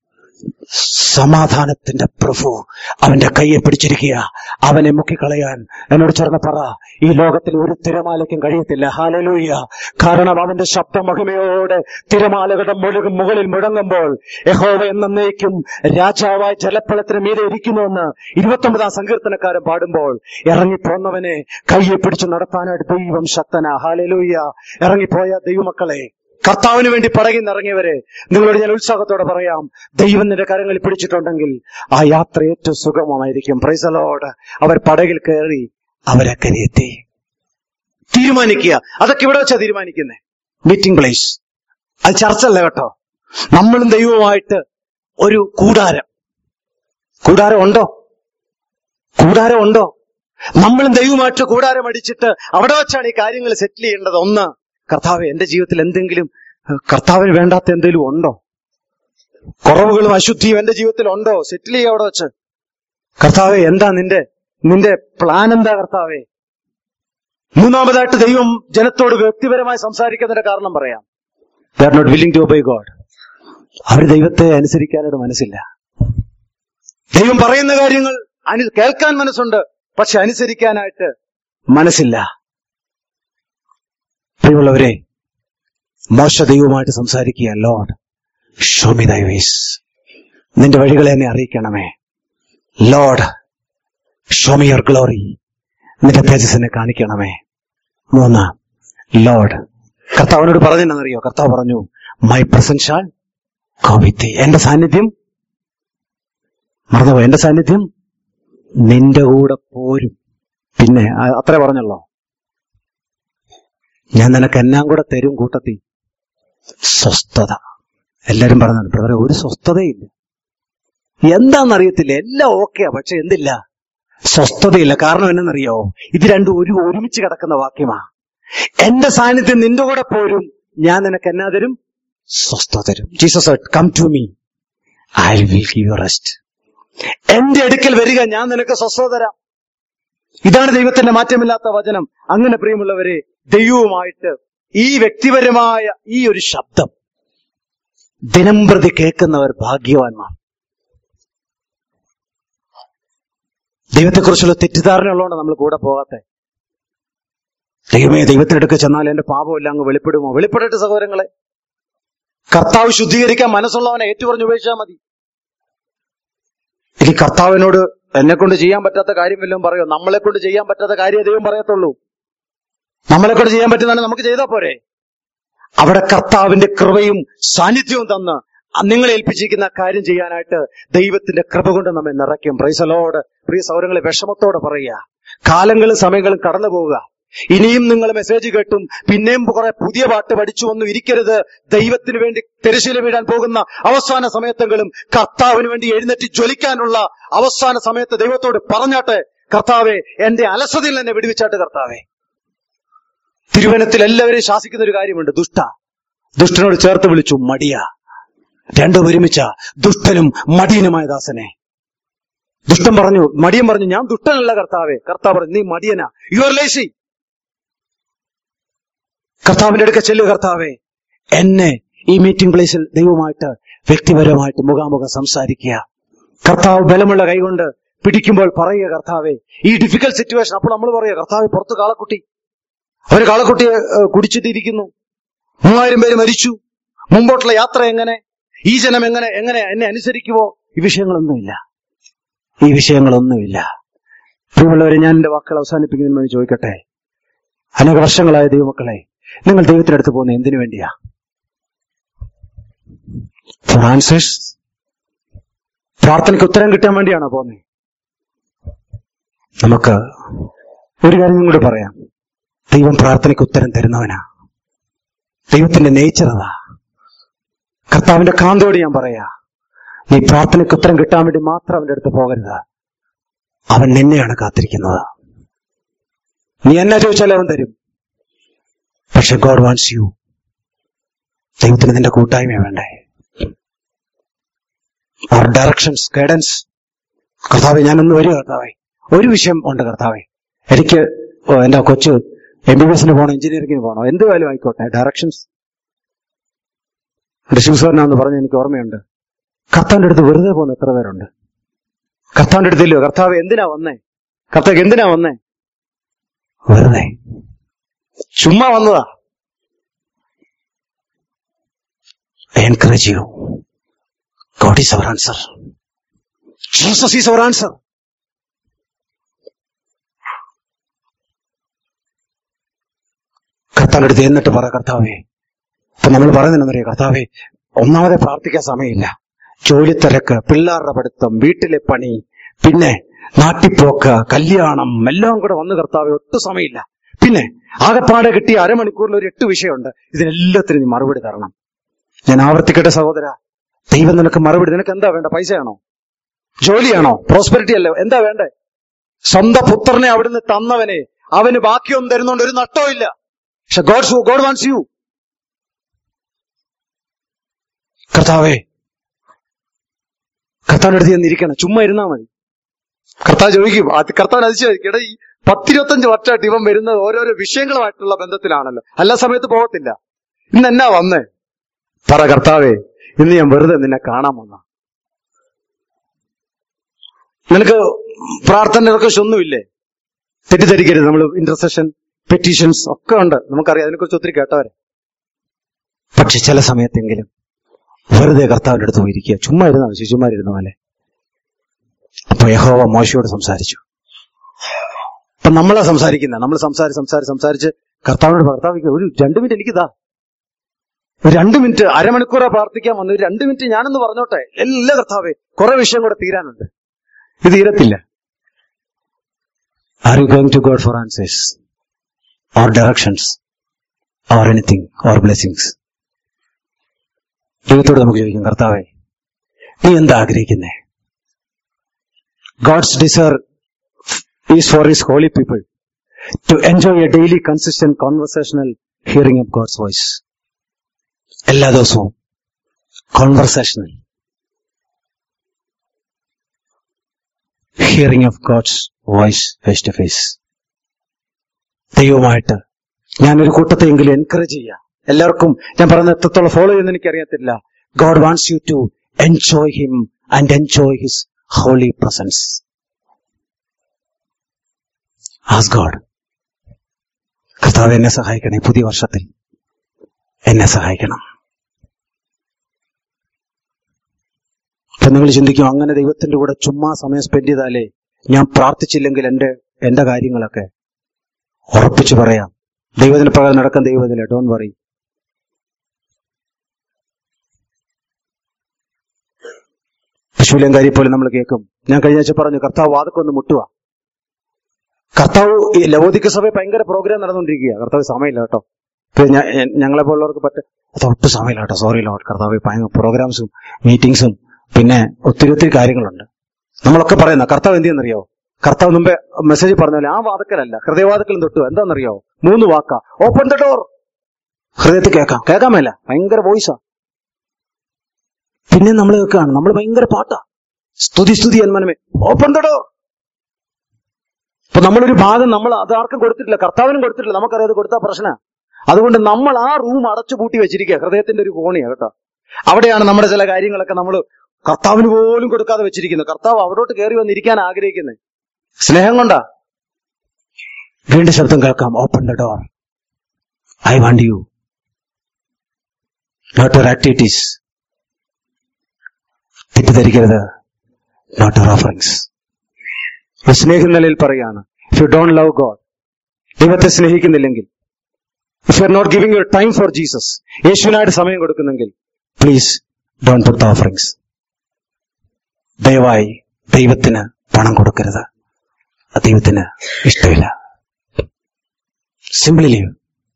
സമാധാനത്തിന്റെ പ്രഭു അവന്റെ കയ്യെ പിടിച്ചിരിക്കുക അവനെ മുക്കിക്കളയാൻ എന്നോട് ചേർന്ന് പറ ഈ ലോകത്തിൽ ഒരു തിരമാലയ്ക്കും കഴിയത്തില്ല ഹാലലൂയ കാരണം അവന്റെ ശബ്ദമഹിമയോടെ തിരമാലകളുടെ മുഴുകും മുകളിൽ മുഴങ്ങുമ്പോൾ യഹോവ എന്നേക്കും രാജാവായ ജലപ്പളത്തിന് മീതെ ഇരിക്കുന്നുവെന്ന് ഇരുപത്തൊമ്പതാം സങ്കീർത്തനക്കാരൻ പാടുമ്പോൾ ഇറങ്ങിപ്പോന്നവനെ കയ്യെ പിടിച്ച് നടത്താനായിട്ട് ദൈവം ശക്തന ഹാലലൂയ ഇറങ്ങിപ്പോയ ദൈവമക്കളെ കർത്താവിന് വേണ്ടി പടകിൽ നിറങ്ങിയവരെ നിങ്ങളോട് ഞാൻ ഉത്സാഹത്തോടെ പറയാം ദൈവം നിന്റെ കരങ്ങളിൽ പിടിച്ചിട്ടുണ്ടെങ്കിൽ ആ യാത്ര ഏറ്റവും സുഗമമായിരിക്കും പ്രൈസലോട് അവർ പടകിൽ കയറി അവരക്കരെ എത്തി തീരുമാനിക്കുക അതൊക്കെ ഇവിടെ വെച്ചാ തീരുമാനിക്കുന്നേ മീറ്റിംഗ് പ്ലേസ് അത് ചർച്ചല്ല കേട്ടോ നമ്മളും ദൈവവുമായിട്ട് ഒരു കൂടാരം കൂടാരം ഉണ്ടോ കൂടാരം ഉണ്ടോ നമ്മളും ദൈവമായിട്ട് കൂടാരം അടിച്ചിട്ട് അവിടെ വെച്ചാണ് ഈ കാര്യങ്ങൾ സെറ്റിൽ ചെയ്യേണ്ടത് ഒന്ന് കർത്താവ് എന്റെ ജീവിതത്തിൽ എന്തെങ്കിലും ഏഹ്, കർത്താവിന് വേണ്ടാത്ത എന്തെങ്കിലും ഉണ്ടോ കുറവുകളും അശുദ്ധിയും എന്റെ ജീവിതത്തിൽ ഉണ്ടോ സെറ്റിൽ ചെയ്യുക അവിടെ വെച്ച് കർത്താവെ എന്താ നിന്റെ നിന്റെ പ്ലാൻ എന്താ കർത്താവെ മൂന്നാമതായിട്ട് ദൈവം ജനത്തോട് വ്യക്തിപരമായി സംസാരിക്കുന്നതിന്റെ കാരണം പറയാം they are not willing to obey God അവർ ദൈവത്തെ അനുസരിക്കാനായിട്ട് മനസ്സില്ല ദൈവം പറയുന്ന കാര്യങ്ങൾ അനു കേൾക്കാൻ മനസ്സുണ്ട് പക്ഷെ അനുസരിക്കാനായിട്ട് മനസ്സില്ല പ്രിയമുള്ളവരെ മോശ ദൈവമായിട്ട് സംസാരിക്കുക ലോഡ് ഷോമി ദൈ വേസ് നിന്റെ വഴികളെ എന്നെ അറിയിക്കണമേ ലോഡ് ഷോമി യുവർ ഗ്ലോറി നിന്റെ തേജസ്സിനെ കാണിക്കണമേ മൂന്ന് ലോഡ് കർത്താവിനോട് പറഞ്ഞെന്നറിയോ കർത്താവ് പറഞ്ഞു മൈ പ്രസന്റ് ഷാൾ കോവിത്തി എന്റെ സാന്നിധ്യം മറന്നുപോ എന്റെ സാന്നിധ്യം നിന്റെ കൂടെ പോരും പിന്നെ ആ- അത്രേ പറഞ്ഞല്ലോ ഞാൻ നിനക്ക് എല്ലാം കൂടെ തരും കൂട്ടത്തി സ്വസ്ഥത എല്ലാരും പറഞ്ഞു ബ്രദറെ ഒരു സ്വസ്ഥതയില്ല എന്താണെന്നറിയത്തില്ല എല്ലാം ഓക്കെയാ പക്ഷെ എന്തില്ല സ്വസ്ഥതയില്ല കാരണം എന്നറിയോ ഇത് രണ്ടും ഒരു ഒരുമിച്ച് കിടക്കുന്ന വാക്യമാ എന്റെ സാന്നിധ്യം നിന്റെ കൂടെ പോരും ഞാൻ നിനക്ക് എന്നാ തരും സ്വസ്ഥത തരും Jesus come to me I will give you rest എന്റെ അടുക്കൽ വരിക ഞാൻ നിനക്ക് സ്വസ്ഥത തരാം ഇതാണ് ദൈവത്തിന്റെ മാറ്റമില്ലാത്ത വചനം അങ്ങനെ പ്രിയമുള്ളവരെ ദൈവവുമായിട്ട് ഈ വ്യക്തിപരമായ ഈ ഒരു ശബ്ദം ദിനം പ്രതി കേൾക്കുന്നവർ ഭാഗ്യവാന്മാർ ദൈവത്തെക്കുറിച്ചുള്ള തെറ്റിദ്ധാരണ ഉള്ളതുകൊണ്ട് നമ്മൾ കൂടെ പോകാത്തെ ദൈവമേ ദൈവത്തിനടുക്ക് ചെന്നാൽ എന്റെ പാപമെല്ലാം അങ്ങ് വെളിപ്പെടുമോ വെളിപ്പെടട്ടെ സഹോദരങ്ങളെ കർത്താവ് ശുദ്ധീകരിക്കാൻ മനസ്സുള്ളവനെ ഏറ്റുപറഞ്ഞ് ഉപേക്ഷിച്ചാൽ മതി ഇനി കർത്താവിനോട് എന്നെ കൊണ്ട് ചെയ്യാൻ പറ്റാത്ത കാര്യം വല്ലതും പറയോ നമ്മളെ കൊണ്ട് ചെയ്യാൻ പറ്റാത്ത കാര്യം ദൈവം പറയത്തുള്ളൂ നമ്മളെ കൊണ്ട് ചെയ്യാൻ പറ്റുന്നതാണ് നമുക്ക് ചെയ്താൽ പോരെ അവിടെ കർത്താവിന്റെ കൃപയും സാന്നിധ്യവും തന്ന് നിങ്ങളെ ഏൽപ്പിച്ചിരിക്കുന്ന കാര്യം ചെയ്യാനായിട്ട് ദൈവത്തിന്റെ കൃപ കൊണ്ട് നമ്മെ നിറയ്ക്കും പ്രൈസലോട് പ്രിയ സൗരങ്ങളെ വിഷമത്തോടെ പറയുക കാലങ്ങളും സമയങ്ങളും കടന്നു പോവുക ഇനിയും നിങ്ങൾ മെസ്സേജ് കേട്ടും പിന്നെയും കുറെ പുതിയ പാട്ട് പഠിച്ചു ഒന്നും ഇരിക്കരുത് ദൈവത്തിന് വേണ്ടി തിരശ്ശീല വീഴാൻ പോകുന്ന അവസാന സമയത്തെങ്കിലും കർത്താവിന് വേണ്ടി എഴുന്നേറ്റ് ജ്വലിക്കാനുള്ള അവസാന സമയത്ത് ദൈവത്തോട് പറഞ്ഞാട്ടെ കർത്താവെ എന്റെ അലസതയിൽ എന്നെ വിടുവിച്ചാട്ട് കർത്താവെ തിരുവനത്തിൽ എല്ലാവരെയും ശാസിക്കുന്ന ഒരു കാര്യമുണ്ട് ദുഷ്ട ദുഷ്ടനോട് ചേർത്ത് വിളിച്ചു മടിയ രണ്ടും ഒരുമിച്ച ദുഷ്ടനും മടിയനുമായ ദാസനെ ദുഷ്ടൻ പറഞ്ഞു മടിയൻ പറഞ്ഞു ഞാൻ ദുഷ്ടനല്ല കർത്താവെ കർത്താവ് പറഞ്ഞു നീ മടിയനാ യു ആർ ലേസി കർത്താവിന്റെ അടുക്ക ചെല്ലുക കർത്താവെ എന്നെ ഈ മീറ്റിംഗ് പ്ലേസിൽ ദൈവമായിട്ട് വ്യക്തിപരമായിട്ട് മുഖാമുഖം സംസാരിക്കുക കർത്താവ് ബലമുള്ള കൈകൊണ്ട് പിടിക്കുമ്പോൾ പറയുക കർത്താവെ ഈ ഡിഫിക്കൽട്ട് സിറ്റുവേഷൻ അപ്പോൾ നമ്മൾ പറയുക കർത്താവ് പുറത്ത് കാളക്കുട്ടി അവര് കാളക്കുട്ടിയെ ഏഹ്, കുടിച്ചിട്ടിരിക്കുന്നു മൂവായിരം പേര് മരിച്ചു മുമ്പോട്ടുള്ള യാത്ര എങ്ങനെ ഈ ജനം എങ്ങനെ എങ്ങനെ എന്നെ അനുസരിക്കുമോ ഈ വിഷയങ്ങളൊന്നുമില്ല ഈ വിഷയങ്ങളൊന്നുമില്ല പ്രിയമുള്ളവരെ ഞാൻ എന്റെ വാക്കുകൾ അവസാനിപ്പിക്കുന്നതിന് വേണ്ടി ചോദിക്കട്ടെ അനേക വർഷങ്ങളായ ദൈവമക്കളെ നിങ്ങൾ ദൈവത്തിനടുത്ത് പോകുന്ന എന്തിനു വേണ്ടിയാ ഫോർ ആൻസേഴ്സ് പ്രാർത്ഥനയ്ക്ക് ഉത്തരം കിട്ടാൻ വേണ്ടിയാണോ പോകുന്നത് നമുക്ക് ഒരു കാര്യം കൂടി പറയാം ദൈവം പ്രാർത്ഥനയ്ക്ക് ഉത്തരം തരുന്നവനാ ദൈവത്തിന്റെ നേച്ചർ അതാ കർത്താവിന്റെ കാന്തോട് ഞാൻ പറയാ നീ പ്രാർത്ഥനയ്ക്ക് ഉത്തരം കിട്ടാൻ വേണ്ടി മാത്രം അവന്റെ അടുത്ത് പോകരുത് അവൻ നിന്നെയാണ് കാത്തിരിക്കുന്നത് നീ എന്നാ ചോദിച്ചാലും അവൻ തരും പക്ഷെ ഗോഡ് വാണ്ട്സ് യു ദൈവത്തിന് നിന്റെ കൂട്ടായ്മ വേണ്ടേ ഓർ ഡയറക്ഷൻസ് ഗൈഡൻസ് കർത്താവെ ഞാനൊന്ന് വരിക കർത്താവെ ഒരു വിഷയം ഉണ്ട് കർത്താവെ എനിക്ക് ഓ, എന്റെ കൊച്ചു എം ബി ബി എസിന് പോകണം എഞ്ചിനീയറിംഗിന് പോകണം എന്ത് വേലും ആയിക്കോട്ടെ ഡയറക്ഷൻസ് എന്റെ ശിവസോരനാന്ന് പറഞ്ഞ് എനിക്ക് ഓർമ്മയുണ്ട് കർത്താവിന്റെ അടുത്ത് വെറുതെ പോകുന്ന എത്ര പേരുണ്ട് കർത്താവിന്റെ അടുത്തില്ലോ കർത്താവ് എന്തിനാ വന്നേ കർത്താവ് എന്തിനാ വന്നേ വെറുതെ ചുമ്മാ വന്നതാ I encourage you. God is our answer. Jesus is our answer. കർത്താവിന്റെ അടുത്ത് എന്നിട്ട് പറ കർത്താവേ ഇപ്പൊ നമ്മൾ പറയുന്നറിയാം കർത്താവേ ഒന്നാമതെ പ്രാർത്ഥിക്കാൻ സമയമില്ല ജോലി തിരക്ക് പിള്ളേരുടെ പഠിത്തം വീട്ടിലെ പണി പിന്നെ നാട്ടിപ്പോക്ക് കല്യാണം എല്ലാം കൂടെ വന്ന് കർത്താവെ ഒട്ടും സമയമില്ല പിന്നെ ആകെപ്പാടെ കിട്ടിയ അരമണിക്കൂറിൽ ഒരു എട്ട് വിഷയമുണ്ട് ഇതിനെല്ലാത്തിനും നീ മറുപടി തരണം ഞാൻ ആവർത്തിക്കട്ടെ സഹോദര ദൈവം നിനക്ക് മറുപടി നിനക്ക് എന്താ വേണ്ട പൈസയാണോ ജോലിയാണോ പ്രോസ്പെരിറ്റി അല്ലേ എന്താ വേണ്ടേ സ്വന്തം പുത്രനെ അവിടുന്ന് തന്നവനെ അവന് ബാക്കിയൊന്നും തരുന്നോണ്ട് ഒരു നട്ടവും ഇല്ല പക്ഷെ ഗോഡ് ഗോഡ് വാണ്ട്സ് യു കർത്താവേ കർത്താവിന്റെ അടുത്ത് ചെന്നിരിക്കണം ചുമ്മാ ഇരുന്നാ മതി കർത്താവ് ചോദിക്കും അത് കർത്താവിന് അതിശയായിരിക്കും എടാ ഈ പത്തിരുപത്തഞ്ച് വർഷമായിട്ട് ഇവൻ വരുന്നത് ഓരോരോ വിഷയങ്ങളുമായിട്ടുള്ള ബന്ധത്തിലാണല്ലോ എല്ലാ സമയത്ത് പോകത്തില്ല ഇന്ന് എന്നാ വന്നേ പറ കർത്താവേ ഇന്ന് ഞാൻ വെറുതെ നിന്നെ കാണാൻ വന്ന നിനക്ക് പ്രാർത്ഥന റിക്വസ്റ്റ് ഒന്നുമില്ലേ തെറ്റിദ്ധരിക്കരുത് നമ്മൾ ഇന്റർസെഷൻ പെറ്റീഷൻസ് ഒക്കെ ഉണ്ട് നമുക്കറിയാം അതിനെക്കുറിച്ച് ഒത്തിരി കേട്ടവരെ പക്ഷെ ചില സമയത്തെങ്കിലും വെറുതെ കർത്താവിന്റെ അടുത്ത് പോയിരിക്കുക ചുമ്മാ ഇരുന്നാ മതി ശിശുമാരിരുന്ന പോലെ അപ്പൊ യഹോവ മോശയോട് സംസാരിച്ചു അപ്പൊ നമ്മളാ സംസാരിക്കുന്ന നമ്മൾ സംസാരിച്ച് സംസാരിച്ച് സംസാരിച്ച് കർത്താവിനോട് കർത്താവ് ഒരു രണ്ടു മിനിറ്റ് എനിക്കിതാ ഒരു രണ്ട് മിനിറ്റ് അരമണിക്കൂറാ പ്രാർത്ഥിക്കാൻ വന്നു ഒരു രണ്ട് മിനിറ്റ് ഞാനൊന്ന് പറഞ്ഞോട്ടെ എല്ലാ കർത്താവേ കുറെ വിഷയം കൂടെ തീരാനുണ്ട് ഇത് തീരത്തില്ല are you going to God for answers or directions or anything or blessings ദൈവത്തോട് നമുക്ക് ചോദിക്കാം കർത്താവേ നീ എന്താ ആഗ്രഹിക്കുന്നേ God's desire is for his holy people to enjoy a daily consistent conversational hearing of God's voice എല്ലാ ദിവസവും conversational hearing of God's voice face to face ദൈവമായിട്ട് ഞാനൊരു കൂട്ടത്തെയെങ്കിലും എൻകറേജ് ചെയ്യാം എല്ലാവർക്കും ഞാൻ പറയുന്ന എത്രത്തോളം ഫോളോ ചെയ്യുന്ന എനിക്ക് അറിയത്തില്ല God wants you to enjoy him and enjoy his holy presence as God കർത്താവ് എന്നെ സഹായിക്കണേ പുതിയ വർഷത്തിൽ എന്നെ സഹായിക്കണം അപ്പൊ നിങ്ങൾ ചിന്തിക്കും അങ്ങനെ ദൈവത്തിന്റെ കൂടെ ചുമ്മാ സമയം സ്പെൻഡ് ചെയ്താലേ ഞാൻ പ്രാർത്ഥിച്ചില്ലെങ്കിൽ എന്റെ എന്റെ കാര്യങ്ങളൊക്കെ ഉറപ്പിച്ചു പറയാം ദൈവത്തിന് പ്രകാരം നടക്കാൻ ദൈവത്തില്ല ഡോൺ വറി പശുവിലേങ്കാരി പോലെ നമ്മൾ കേൾക്കും ഞാൻ കഴിഞ്ഞ ആഴ്ച പറഞ്ഞു കർത്താവ് വാദക്കൊന്ന് മുട്ടുക കർത്താവ് ഈ ലവോദിക്ക സഭ ഭയങ്കര പ്രോഗ്രാം നടന്നുകൊണ്ടിരിക്കുക കർത്താവ് സമയമില്ല കേട്ടോ ഇപ്പൊ ഞാൻ- ഞങ്ങളെ പോലുള്ളവർക്ക് പറ്റ അത് ഒട്ടും സമയമില്ല കേട്ടോ സോറി ലോട്ട് കർത്താവ് ഭയങ്കര പ്രോഗ്രാംസും മീറ്റിംഗ്സും പിന്നെ ഒത്തിരി ഒത്തിരി കാര്യങ്ങളുണ്ട് നമ്മളൊക്കെ പറയുന്ന കർത്താവ് എന്ത് ചെയ്യുന്നറിയോ കർത്താവ് മുമ്പേ മെസ്സേജ് പറഞ്ഞാൽ ആ വാതക്കലല്ല ഹൃദയവാതക്കലും തൊട്ടു എന്താണെന്നറിയോ മൂന്ന് വാക്കാ ഓപ്പൺ ദ ഡോർ ഹൃദയത്തിൽ കേൾക്കാം കേൾക്കാമല്ല ഭയങ്കര വോയിസാ പിന്നെ നമ്മൾ കേൾക്കുകയാണ് നമ്മൾ ഭയങ്കര പാട്ടാ സ്തുതി സ്തുതി എന്മനമേ ഓപ്പൺ ദ ഡോർ അപ്പൊ നമ്മളൊരു ഭാഗം നമ്മൾ അത് ആർക്കും കൊടുത്തിട്ടില്ല കർത്താവിനും കൊടുത്തിട്ടില്ല നമുക്കറിയാം അത് കൊടുത്ത പ്രശ്ന അതുകൊണ്ട് നമ്മൾ ആ റൂം അടച്ചു പൂട്ടി വെച്ചിരിക്കുക ഹൃദയത്തിന്റെ ഒരു കോണിയാ കേട്ടോ അവിടെയാണ് നമ്മുടെ ചില കാര്യങ്ങളൊക്കെ നമ്മൾ കർത്താവിന് പോലും കൊടുക്കാതെ വെച്ചിരിക്കുന്നത് കർത്താവ് അവിടോട്ട് കയറി വന്നിരിക്കാൻ ആഗ്രഹിക്കുന്നത് സ്നേഹം കൊണ്ടാ വീണ്ടും ശബ്ദം കേൾക്കാം open the door I want you not your activities തെറ്റിദ്ധരിക്കരുത് നോട്ട് യുവർ ഓഫറിങ്സ് ഒരു സ്നേഹ നിലയിൽ പറയാണ് if you don't love God ദൈവത്തെ സ്നേഹിക്കുന്നില്ലെങ്കിൽ if you are not giving your time for Jesus യേശുവിനായിട്ട് സമയം കൊടുക്കുന്നെങ്കിൽ please don't put the offerings ദയവായി ദൈവത്തിന് പണം കൊടുക്കരുത് അത് ദൈവത്തിന് ഇഷ്ടമില്ല സിംപ്ലി ലീവ്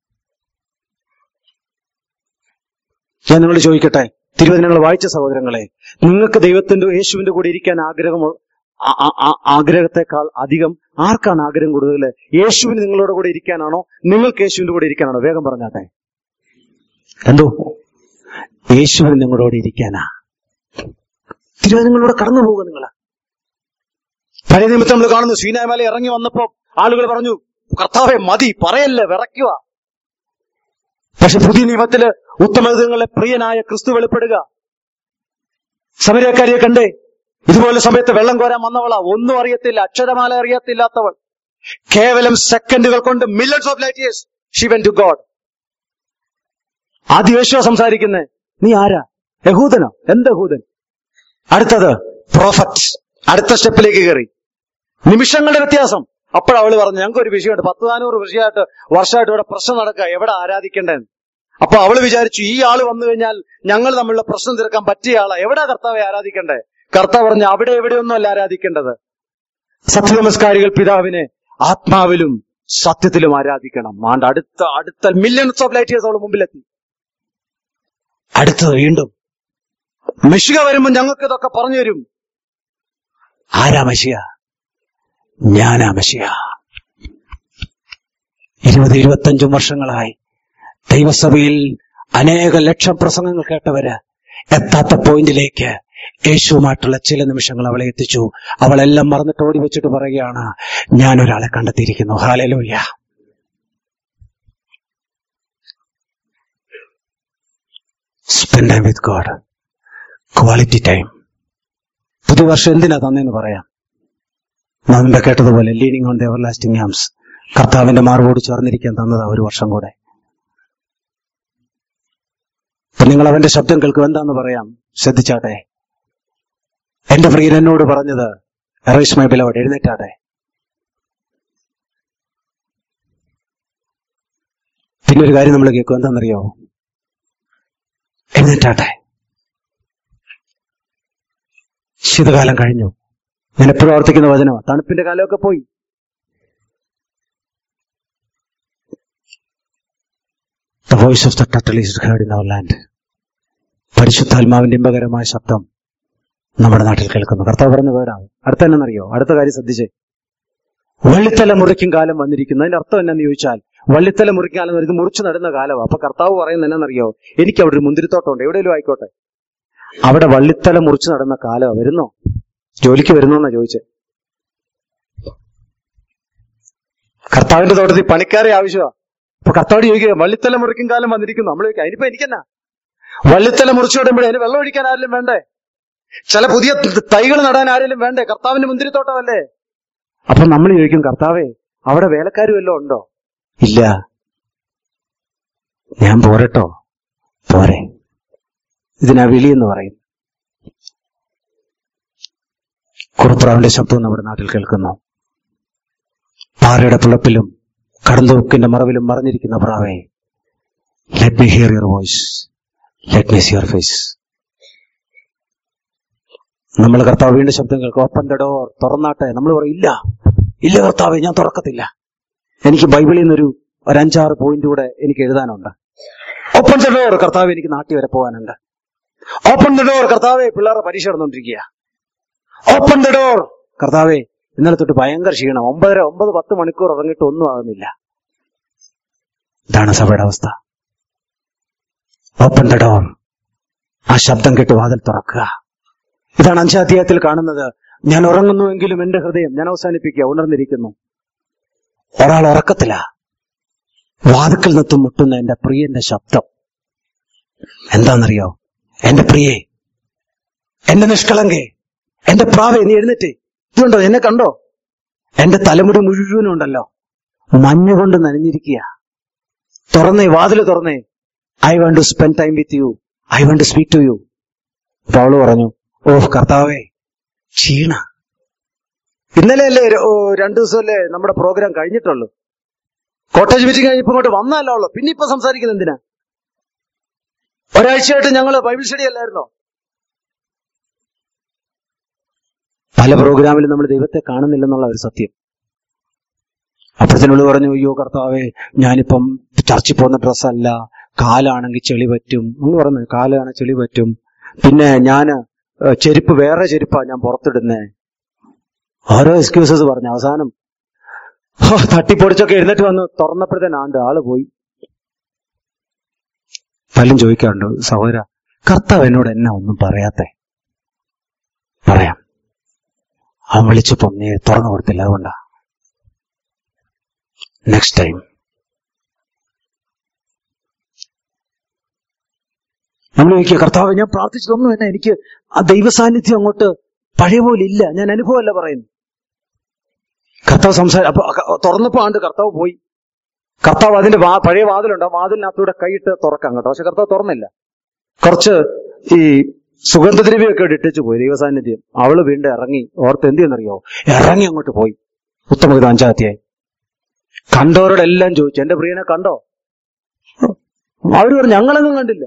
ഞാൻ നിങ്ങളോട് ചോദിക്കട്ടെ തിരുവചനങ്ങൾ വായിച്ച സഹോദരങ്ങളെ നിങ്ങൾക്ക് ദൈവത്തിന്റെ യേശുവിന്റെ കൂടെ ഇരിക്കാൻ ആഗ്രഹമോ ആ- ആ- ആ- ആഗ്രഹത്തെക്കാൾ അധികം ആർക്കാണ് ആഗ്രഹം കൂടുതൽ യേശുവിന് നിങ്ങളോട് കൂടെ ഇരിക്കാനാണോ നിങ്ങൾക്ക് യേശുവിന്റെ കൂടെ ഇരിക്കാനാണോ വേഗം പറഞ്ഞാട്ടെ എന്തോ യേശുവിന് നിങ്ങളോട് ഇരിക്കാനാ തിരുവചനങ്ങളിലൂടെ കടന്നു പോകുക നിങ്ങൾ പഴയ നിമിത്തം നമ്മൾ കാണുന്നു ശ്രീനായ്മല ഇറങ്ങി വന്നപ്പോ ആളുകൾ പറഞ്ഞു കർത്താവെ മതി പറയല്ലേ വിറയ്ക്കുക പക്ഷെ പുതിയ നിയമത്തില് ഉത്തമതങ്ങളെ പ്രിയനായ ക്രിസ്തു വെളിപ്പെടുക സമരക്കാരിയെ കണ്ടേ ഇതുപോലെ സമയത്ത് വെള്ളം കോരാൻ വന്നവളാ ഒന്നും അറിയത്തില്ല അക്ഷരമാല അറിയത്തില്ലാത്തവൾ കേവലം സെക്കൻഡുകൾ കൊണ്ട് മില്യൺസ് ഓഫ് ലൈറ്റ് ഇയേഴ്സ് ഷിവൻ ടു ഗോഡ് ആദ്യ യേശുവ സംസാരിക്കുന്നേ നീ ആരാ യഹൂദനോ എന്ത് യഹൂദൻ അടുത്തത് പ്രോഫറ്റ് അടുത്ത സ്റ്റെപ്പിലേക്ക് കയറി നിമിഷങ്ങളുടെ വ്യത്യാസം അപ്പോഴവള് പറഞ്ഞു ഞങ്ങൾക്ക് ഒരു വിഷയമുണ്ട് പത്ത് നാനൂറ് വിഷയമായിട്ട് വർഷമായിട്ട് ഇവിടെ പ്രശ്നം നടക്കുക എവിടെ ആരാധിക്കേണ്ടതെന്ന് അപ്പൊ അവള് വിചാരിച്ചു ഈ ആള് വന്നു കഴിഞ്ഞാൽ ഞങ്ങൾ തമ്മിലുള്ള പ്രശ്നം തീർക്കാൻ പറ്റിയ ആളാ എവിടെ കർത്താവെ ആരാധിക്കണ്ടേ കർത്താവ് പറഞ്ഞു അവിടെ എവിടെയൊന്നും അല്ല ആരാധിക്കേണ്ടത് സത്യനമസ്കാരികൾ പിതാവിനെ ആത്മാവിലും സത്യത്തിലും ആരാധിക്കണം ആണ്ട് അടുത്ത അടുത്ത മില്യൺസ് ഓഫ് ലൈറ്റേഴ്സ് അവള് മുമ്പിലെത്തി അടുത്തത് വീണ്ടും മെഷിക വരുമ്പോ ഞങ്ങൾക്ക് ഇതൊക്കെ പറഞ്ഞു തരും ആരാ മെഷിയ ഞാനാ മെഷിയ ഇരുപത് ഇരുപത്തഞ്ചും വർഷങ്ങളായി ദൈവസഭയിൽ അനേക ലക്ഷം പ്രസംഗങ്ങൾ കേട്ടവര് എത്താത്ത പോയിന്റിലേക്ക് യേശുവുമായിട്ടുള്ള ചില നിമിഷങ്ങൾ അവളെ എത്തിച്ചു അവളെല്ലാം മറന്നിട്ട് ഓടി വെച്ചിട്ട് പറയുകയാണ് ഞാൻ ഒരാളെ കണ്ടെത്തിയിരിക്കുന്നു hallelujah spend time with God quality time പുതുവർഷം എന്തിനാ തന്നെന്ന് പറയാം നാം മുമ്പേ കേട്ടതുപോലെ ലീഡിങ് on the everlasting arms കർത്താവിന്റെ മാർവോട് ചേർന്നിരിക്കാൻ തന്നതാ ഒരു വർഷം കൂടെ അപ്പൊ നിങ്ങൾ അവന്റെ ശബ്ദം കേൾക്കും എന്താന്ന് പറയാം ശ്രദ്ധിച്ചാട്ടെ എന്റെ പ്രിയൻ എന്നോട് പറഞ്ഞത് റൈസ് മൈ ബിലോട് എഴുന്നേറ്റാട്ടെ പിന്നെ ഒരു കാര്യം നമ്മൾ കേൾക്കും എന്താണെന്നറിയോ എഴുന്നേറ്റാട്ടെ ശീതകാലം കഴിഞ്ഞു ഞാൻ എപ്പോഴും ഓർത്തിക്കുന്ന വചനമാണ് തണുപ്പിന്റെ കാലമൊക്കെ പോയി the voice of the turtle is heard in our land പരിശുദ്ധാത്മാവിന്റെ ഇമ്പകരമായ ശബ്ദം നമ്മുടെ നാട്ടിൽ കേൾക്കുന്നു കർത്താവ് പറഞ്ഞ വേടാണ് അടുത്ത എന്നറിയോ അടുത്ത കാര്യം ശ്രദ്ധിച്ചേ വള്ളിത്തല മുറിക്കും കാലം വന്നിരിക്കുന്നു അതിന്റെ അർത്ഥം എന്നാന്ന് ചോദിച്ചാൽ വള്ളിത്തല മുറിക്കും കാലം ഇത് മുറിച്ചു നടുന്ന കാലമാണ് അപ്പൊ കർത്താവ് പറയുന്നത് എന്നറിയോ എനിക്ക് അവിടെ ഒരു മുന്തിരിത്തോട്ടമുണ്ട് എവിടെയെങ്കിലും ആയിക്കോട്ടെ അവിടെ വള്ളിത്തല മുറിച്ചു നടന്ന കാലം വരുന്നോ ജോലിക്ക് വരുന്നോന്നാ ചോദിച്ചേ കർത്താവിന്റെ തോട്ടത്തിൽ പണിക്കാരെ ആവശ്യമാ അപ്പൊ കർത്താവ് ചോദിക്കുക വള്ളിത്തല മുറിക്കും കാലം വന്നിരിക്കുന്നു നമ്മൾ ചോദിക്കുക അതിനിപ്പോ എനിക്കെന്നാ വള്ളിത്തല മുറിച്ചു വിടുമ്പോഴേ അതിന് വെള്ളം ഒഴിക്കാൻ ആരെങ്കിലും വേണ്ടേ ചില പുതിയ തൈകൾ നടാൻ ആരെങ്കിലും വേണ്ടേ കർത്താവിന്റെ മുന്തിരിത്തോട്ടമല്ലേ അപ്പൊ നമ്മൾ ചോദിക്കും കർത്താവേ അവിടെ വേലക്കാർ വല്ലതും ഉണ്ടോ ഇല്ല ഞാൻ പോരട്ടോ പോരെ ഇതിനാ വിളി എന്ന് പറയും കുറുപ്രാവിന്റെ ശബ്ദം നമ്മുടെ നാട്ടിൽ കേൾക്കുന്നു പാറയുടെ പിളപ്പിലും കടന്തൂക്കിന്റെ മറവിലും മറഞ്ഞിരിക്കുന്ന പ്രാവേ let me hear your voice let me see your face നമ്മൾ കർത്താവ് വീണ്ടും ശബ്ദം കേൾക്കും ഓപ്പൺ ദ ഡോർ തുറന്നാട്ടെ നമ്മൾ പറയും ഇല്ല ഇല്ല കർത്താവേ ഞാൻ തുറക്കത്തില്ല എനിക്ക് ബൈബിളിൽ നിന്നൊരു ഒരു അഞ്ചാറ് പോയിന്റ് കൂടെ എനിക്ക് എഴുതാനുണ്ട് ഓപ്പൺ ദ ഡോർ കർത്താവ് എനിക്ക് നാട്ടിൽ വരെ പോകാനുണ്ട് ഓപ്പൺ ദ ഡോർ കർത്താവെ പിള്ളേരുടെ പരീക്ഷ നടന്നുകൊണ്ടിരിക്കുക ഓപ്പൺ ദ ഡോർ കർത്താവെ ഇന്നലെ തൊട്ട് ഭയങ്കര ക്ഷീണം ഒമ്പതര ഒമ്പത് പത്ത് മണിക്കൂർ ഇറങ്ങിയിട്ട് ഒന്നും ആകുന്നില്ല ഇതാണ് സഭയുടെ അവസ്ഥ ഓപ്പൺ ദ ഡോർ ആ ശബ്ദം കേട്ട് വാതിൽ തുറക്കുക ഇതാണ് അഞ്ചാം അധ്യായത്തിൽ കാണുന്നത് ഞാൻ ഉറങ്ങുന്നുവെങ്കിലും എന്റെ ഹൃദയം ഞാൻ അവസാനിപ്പിക്കുക ഉണർന്നിരിക്കുന്നു ഒരാൾ ഉറക്കത്തില്ല വാതുക്കൽ നിന്നും മുട്ടുന്ന എന്റെ പ്രിയന്റെ ശബ്ദം എന്താണെന്നറിയോ എന്റെ പ്രിയേ എന്റെ നിഷ്കളങ്കേ എന്റെ പ്രാവേ നീ എഴുന്നേറ്റ് ഇതുണ്ടോ എന്നെ കണ്ടോ എന്റെ തലമുടി മുഴുവനും ഉണ്ടല്ലോ മഞ്ഞ കൊണ്ട് നനഞ്ഞിരിക്കുക തുറന്നേ വാതില് തുറന്നേ I want to spend time with you I want to speak to you അപ്പൊ അവള് പറഞ്ഞു ഓ കർത്താവേ ക്ഷീണ ഇന്നലെ അല്ലേ രണ്ടു ദിവസമല്ലേ നമ്മുടെ പ്രോഗ്രാം കഴിഞ്ഞിട്ടുള്ളൂ കോട്ടേജ് മീറ്റിംഗ് കഴിഞ്ഞപ്പോ ഇങ്ങോട്ട് വന്നല്ലോ ഉള്ളു പിന്നെ ഇപ്പൊ സംസാരിക്കുന്നത് എന്തിനാ ഒരാഴ്ചയായിട്ട് ഞങ്ങള് ബൈബിൾ സ്റ്റഡി അല്ലായിരുന്നോ പല പ്രോഗ്രാമിലും നമ്മൾ ദൈവത്തെ കാണുന്നില്ലെന്നുള്ള ഒരു സത്യം അപ്പോഴത്തേനുള്ളു പറഞ്ഞു അയ്യോ കർത്താവേ ഞാനിപ്പം ചർച്ചിൽ പോകുന്ന ഡ്രസ്സല്ല കാലാണെങ്കിൽ ചെളി പറ്റും എന്ന് പറഞ്ഞു കാലാണ് ചെളി പറ്റും പിന്നെ ഞാൻ ചെരുപ്പ് വേറെ ചെരുപ്പാ ഞാൻ പുറത്തിടുന്നേ ഓരോ എക്സ്ക്യൂസസ് പറഞ്ഞു അവസാനം ഹോ, തട്ടിപ്പൊടിച്ചൊക്കെ എഴുന്നേറ്റ് വന്ന് തുറന്നപ്പോഴത്തേനാണ്ട് ആള് പോയി പലരും ചോദിക്കാറുണ്ട് സഹോദര കർത്താവ് എന്നോട് എന്നാ ഒന്നും പറയാത്തെ പറയാം അവൻ വിളിച്ചപ്പം നീ തുറന്നു കൊടുത്തില്ല അതുകൊണ്ടാ നെക്സ്റ്റ് ടൈം നമ്മൾ ചോദിക്കുക കർത്താവ് ഞാൻ പ്രാർത്ഥിച്ചിട്ടൊന്നും തന്നെ എനിക്ക് ആ ദൈവ സാന്നിധ്യം അങ്ങോട്ട് പഴയ പോലെ ഇല്ല ഞാൻ അനുഭവമല്ല പറയുന്നു കർത്താവ് സംസാരം അപ്പൊ ക- തുറന്നപ്പോ ആണ്ട് കർത്താവ് പോയി കർത്താവ് അതിന്റെ വാ പഴയ വാതിലുണ്ട് ആ വാതിലിനകത്തൂടെ കൈയിട്ട് തുറക്കാം കേട്ടോ പക്ഷെ കർത്താവ് തുറന്നില്ല കുറച്ച് ഈ സുഗന്ധദ്രവ്യമൊക്കെ ഇട്ടിച്ച് പോയി ദൈവസാന്നിധ്യം അവള് വീണ്ടും ഇറങ്ങി ഓർത്ത് എന്ത് ചെയ്യുന്നറിയോ ഇറങ്ങി അങ്ങോട്ട് പോയി ഉത്തമഗീതം അഞ്ചാം അധ്യായം കണ്ടവരോടെല്ലാം ചോദിച്ചു എന്റെ പ്രിയനെ കണ്ടോ അവര് പറഞ്ഞു ഞങ്ങളെങ്ങും കണ്ടില്ല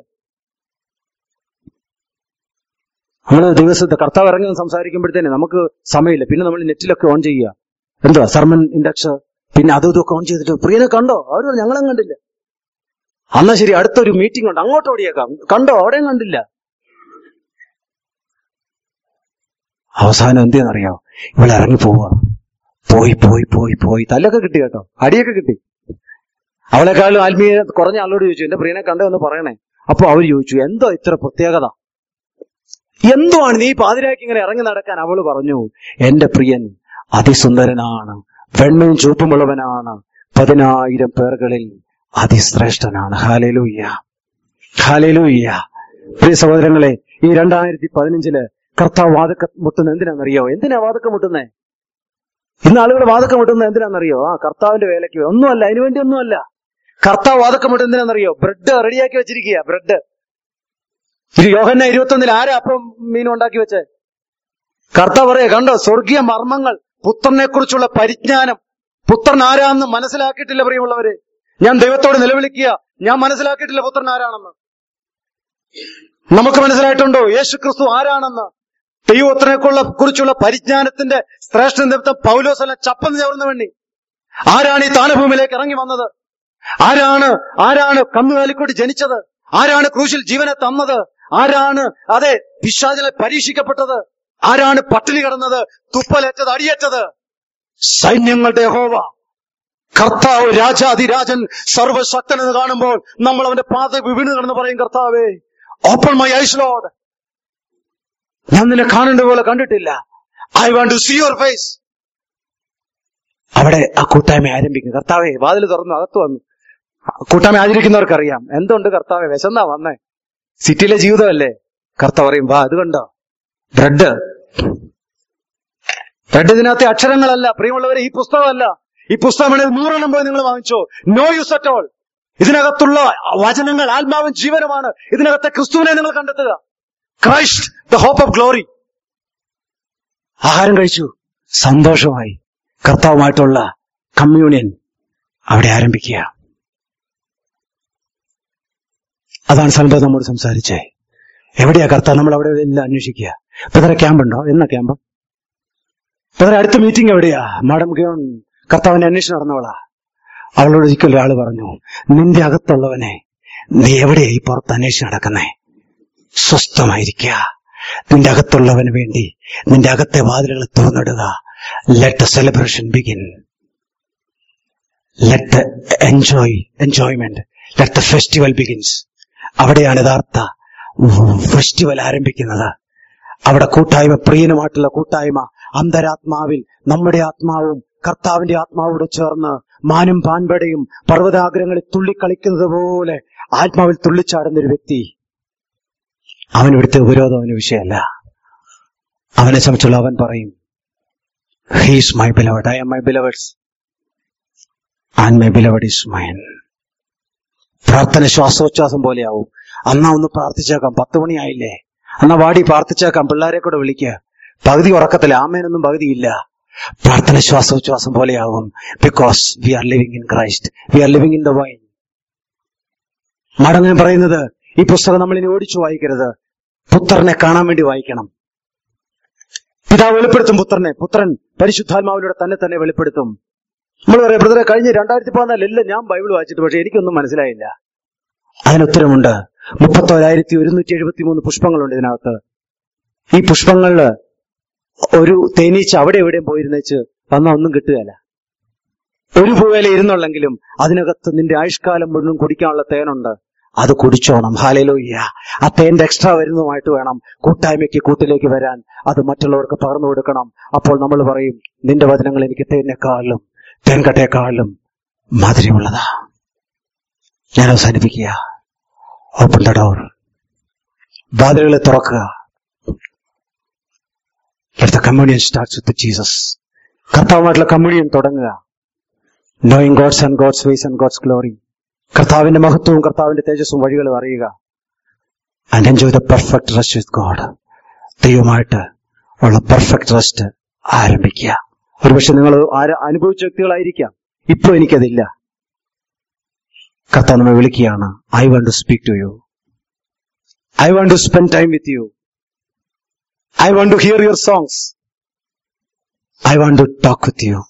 നമ്മള് ദിവസത്തെ കർത്താവ് ഇറങ്ങി വന്ന് സംസാരിക്കുമ്പോഴത്തേനെ നമുക്ക് സമയമില്ല പിന്നെ നമ്മൾ നെറ്റിലൊക്കെ ഓൺ ചെയ്യുക എന്തുവാ സർമൻ ഇൻഡക്സ് പിന്നെ അതും ഇതൊക്കെ ഓൺ ചെയ്തിട്ട് പ്രിയനെ കണ്ടോ അവർ പറഞ്ഞു ഞങ്ങളും കണ്ടില്ല അന്നാ ശരി അടുത്തൊരു മീറ്റിംഗ് ഉണ്ട് അങ്ങോട്ട് ഓടിയേക്കാം കണ്ടോ അവിടെയും കണ്ടില്ല അവസാനം എന്തെന്നറിയോ ഇവിടെ ഇറങ്ങി പോവുക പോയി പോയി പോയി പോയി തല്ലൊക്കെ കിട്ടി കേട്ടോ അടിയൊക്കെ കിട്ടി അവളെക്കാളും ആത്മീയ കുറഞ്ഞ ആളോട് ചോദിച്ചു എന്റെ പ്രിയനെ കണ്ടോ എന്ന് പറയണേ അപ്പൊ അവർ ചോദിച്ചു എന്തോ ഇത്ര പ്രത്യേകത എന്തോ ആണ് നീ പാതിരാക്കി ഇങ്ങനെ ഇറങ്ങി നടക്കാൻ അവള് പറഞ്ഞു എന്റെ പ്രിയൻ അതിസുന്ദരനാണ് വെണ്മയും ചുവപ്പുമുള്ളവനാണ് പതിനായിരം പേർകളിൽ അതിശ്രേഷ്ഠനാണ് ഹാലേലൂയ്യ ഹാലേലൂയ്യ പ്രിയ സഹോദരങ്ങളെ ഈ രണ്ടായിരത്തി പതിനഞ്ചില് കർത്താവ് വാതക്ക മുട്ടുന്ന എന്തിനാണെന്നറിയോ എന്തിനാ വാതക്ക മുട്ടുന്നേ ഇന്ന് ആളുകൾ വാതക്ക മുട്ടുന്നത് എന്തിനാണെന്നറിയോ ആ കർത്താവിന്റെ വേലയ്ക്ക് ഒന്നുമല്ല അതിനു വേണ്ടി ഒന്നുമല്ല കർത്താവ് വാതക്ക മുട്ടുന്നത് എന്തിനാണെന്നറിയോ ബ്രെഡ് റെഡിയാക്കി വെച്ചിരിക്കുക ബ്രെഡ് ഇത് യോഹന്ന ഇരുപത്തൊന്നിൽ ആരാ അപ്പം മീനും ഉണ്ടാക്കി വെച്ചേ കർത്താവ് പറയാ കണ്ടോ സ്വർഗീയ മർമ്മങ്ങൾ പുത്രനെ കുറിച്ചുള്ള പരിജ്ഞാനം പുത്രൻ ആരാന്ന് മനസ്സിലാക്കിയിട്ടില്ല പ്രിയമുള്ളവര് ഞാൻ ദൈവത്തോട് നിലവിളിക്കുക ഞാൻ മനസ്സിലാക്കിയിട്ടില്ല പുത്രൻ ആരാണെന്ന് നമുക്ക് മനസ്സിലായിട്ടുണ്ടോ യേശു ക്രിസ്തു ആരാണെന്ന് ദൈവത്തിനെ കുറിച്ചുള്ള പരിജ്ഞാനത്തിന്റെ ശ്രേഷ്ഠ നിമിത്തം പൗലോസെല്ലാം ചപ്പന്ന് ചേർന്ന് വേണ്ടി ആരാണ് ഈ താനഭൂമിയിലേക്ക് ഇറങ്ങി വന്നത് ആരാണ് ആരാണ് കന്നുകാലിക്കൂടി ജനിച്ചത് ആരാണ് ക്രൂശിൽ ജീവനെ തന്നത് ആരാണ് അതെ പിശാചിനെ പരീക്ഷിക്കപ്പെട്ടത് ആരാണ് പട്ടിണി കിടന്നത് തുപ്പലേറ്റത് അടിയേറ്റത് സൈന്യങ്ങളുടെ ഹോവ കർത്താവ് രാജാതിരാജൻ സർവശക്തനെന്ന് കാണുമ്പോൾ നമ്മൾ അവന്റെ പാത വിവിണ് കിടന്ന് പറയും കർത്താവേ ഓപ്പൺ മൈ ഐസ് ലോഡ് ഞാൻ നിന്നെ കാണേണ്ട പോലെ കണ്ടിട്ടില്ല I want to see your face അവിടെ ആ കൂട്ടായ്മ ആരംഭിക്കും കർത്താവെ വാതിൽ തുറന്നു അകത്ത് വന്നു കൂട്ടായ്മ ആചരിക്കുന്നവർക്കറിയാം എന്തുണ്ട് കർത്താവെ വിശന്നാ വന്നേ സിറ്റിയിലെ ജീവിതമല്ലേ കർത്താവ് പറയും വാ അത് കണ്ടോ ബ്രെഡ് ബ്രെഡ് ഇതിനകത്തെ അക്ഷരങ്ങളല്ല പ്രിയമുള്ളവരെ ഈ പുസ്തകമല്ല ഈ പുസ്തകം വേണേൽ നൂറെണ്ണം പോയി നിങ്ങൾ വാങ്ങിച്ചോ നോ യൂസ് അറ്റ് ഓൾ ഇതിനകത്തുള്ള വചനങ്ങൾ ആത്മാവും ജീവനുമാണ് ഇതിനകത്തെ ക്രിസ്തുവിനെ നിങ്ങൾ കണ്ടെത്തുക Christ the hope of glory ആഹാരം കഴിച്ചു സന്തോഷമായി കർത്താവുമായിട്ടുള്ള കമ്മ്യൂണിയൻ അവിടെ ആരംഭിക്കുക അതാണ് സൽബത് നമ്മോട് സംസാരിച്ചേ എവിടെയാ കർത്താവ് നമ്മൾ അവിടെ എല്ലാം അന്വേഷിക്കുക ഇപ്പൊ ക്യാമ്പ് ഉണ്ടോ എന്നാ ക്യാമ്പ് ഇപ്പൊ അടുത്ത മീറ്റിംഗ് എവിടെയാ മാഡം ഗോൺ കർത്താവിന്റെ അന്വേഷണം നടന്നവളാ അവളോട് ഒരിക്കലും ഒരാൾ പറഞ്ഞു നിന്റെ അകത്തുള്ളവനെ നീ എവിടെയാ ഈ പുറത്ത് അന്വേഷിച്ച് നടക്കുന്നേ സ്വസ്ഥമായിരിക്കുക നിന്റെ അകത്തുള്ളവന് വേണ്ടി നിന്റെ അകത്തെ വാതിലുകൾ തുറന്നിടുക let celebration begin let enjoy enjoyment let the festival begins അവിടെയാണ് യഥാർത്ഥ ഫെസ്റ്റിവൽ ആരംഭിക്കുന്നത് അവിടെ കൂട്ടായ്മ പ്രിയനുമായിട്ടുള്ള കൂട്ടായ്മ അന്തരാത്മാവിൽ നമ്മുടെ ആത്മാവും കർത്താവിന്റെ ആത്മാവോട് ചേർന്ന് മാനും പാൻപടയും പർവ്വതാഗ്രങ്ങളിൽ തുള്ളിക്കളിക്കുന്നത് പോലെ ആത്മാവിൽ തുള്ളിച്ചാടുന്ന ഒരു വ്യക്തി അവൻ ഇവിടുത്തെ ഉപരോധം അവന് വിഷയമല്ല അവനെ സംബന്ധിച്ചുള്ള അവൻ പറയും he's my beloved I am my beloved's and my beloved is mine പ്രാർത്ഥന ശ്വാസോച്ഛ്വാസം പോലെയാവും അന്നാ ഒന്ന് പ്രാർത്ഥിച്ചേക്കാം പത്ത് മണിയായില്ലേ എന്നാ വാടി പ്രാർത്ഥിച്ചേക്കാം പിള്ളേരെ കൂടെ വിളിക്കുക പകുതി ഉറക്കത്തില്ല ആമേനൊന്നും പകുതിയില്ല പ്രാർത്ഥന ശ്വാസോച്ഛ്വാസം പോലെയാവും because we are living in Christ we are living in the vine മടങ്ങാൻ പറയുന്നത് ഈ പുസ്തകം നമ്മൾ ഇനി ഓടിച്ചു വായിക്കരുത് പുത്രനെ കാണാൻ വേണ്ടി വായിക്കണം പിതാവ് വെളിപ്പെടുത്തും പുത്രനെ പുത്രൻ പരിശുദ്ധാത്മാവിലൂടെ തന്നെ തന്നെ വെളിപ്പെടുത്തും നമ്മൾ പറയാം ബ്രദറെ കഴിഞ്ഞ രണ്ടായിരത്തി പതിനാലില്ല ഞാൻ ബൈബിൾ വായിച്ചിട്ട് പക്ഷെ എനിക്കൊന്നും മനസ്സിലായില്ല അതിനുത്തരമുണ്ട് മുപ്പത്തോരായിരത്തി ഒരുന്നൂറ്റി എഴുപത്തി മൂന്ന് പുഷ്പങ്ങളുണ്ട് ഇതിനകത്ത് ഈ പുഷ്പങ്ങളില് ഒരു തേനീച്ച അവിടെ എവിടെയും പോയിരുന്നേച്ച് വന്നാ ഒന്നും കിട്ടുകയല്ല ഒരു പൂവേല ഇരുന്നുള്ളെങ്കിലും അതിനകത്ത് നിന്റെ ആയുഷ്കാലം മുഴുവൻ കുടിക്കാനുള്ള തേനുണ്ട് അത് കുടിച്ചോണം ഹാലയിലോയ്യ ആ തേന്റെ എക്സ്ട്രാ വരുന്നതുമായിട്ട് വേണം കൂട്ടായ്മയ്ക്ക് കൂട്ടിലേക്ക് വരാൻ അത് മറ്റുള്ളവർക്ക് പകർന്നു കൊടുക്കണം അപ്പോൾ നമ്മൾ പറയും നിന്റെ വചനങ്ങൾ എനിക്ക് തേനേക്കാളും തേൻകട്ടേക്കാളും മാധുര്യമുള്ളതാ ഞാൻ അവസാനിപ്പിക്കുക ഓപ്പൺ ദ ഡോർ വാതിലുകളെ തുറക്കുക Let the communion starts with Jesus. കർത്താവുമായിട്ടുള്ള കമ്മ്യൂണിയൻ തുടങ്ങുക knowing God's and God's ways and God's glory കർത്താവിന്റെ മഹത്വവും കർത്താവിന്റെ തേജസ്സും വഴികളും അറിയുക and enjoy the perfect rest with God ദൈവമായിട്ട് ഉള്ള പെർഫെക്റ്റ് റെസ്റ്റ് ആരംഭിക്കുക ഒരുപക്ഷെ നിങ്ങൾ ആര അനുഭവിച്ച വ്യക്തികളായിരിക്കാം ഇപ്പൊ എനിക്കതില്ല കർത്താവ് നമ്മെ വിളിക്കുകയാണ് I want to speak to you I want to spend time with you I want to hear your songs I want to talk with you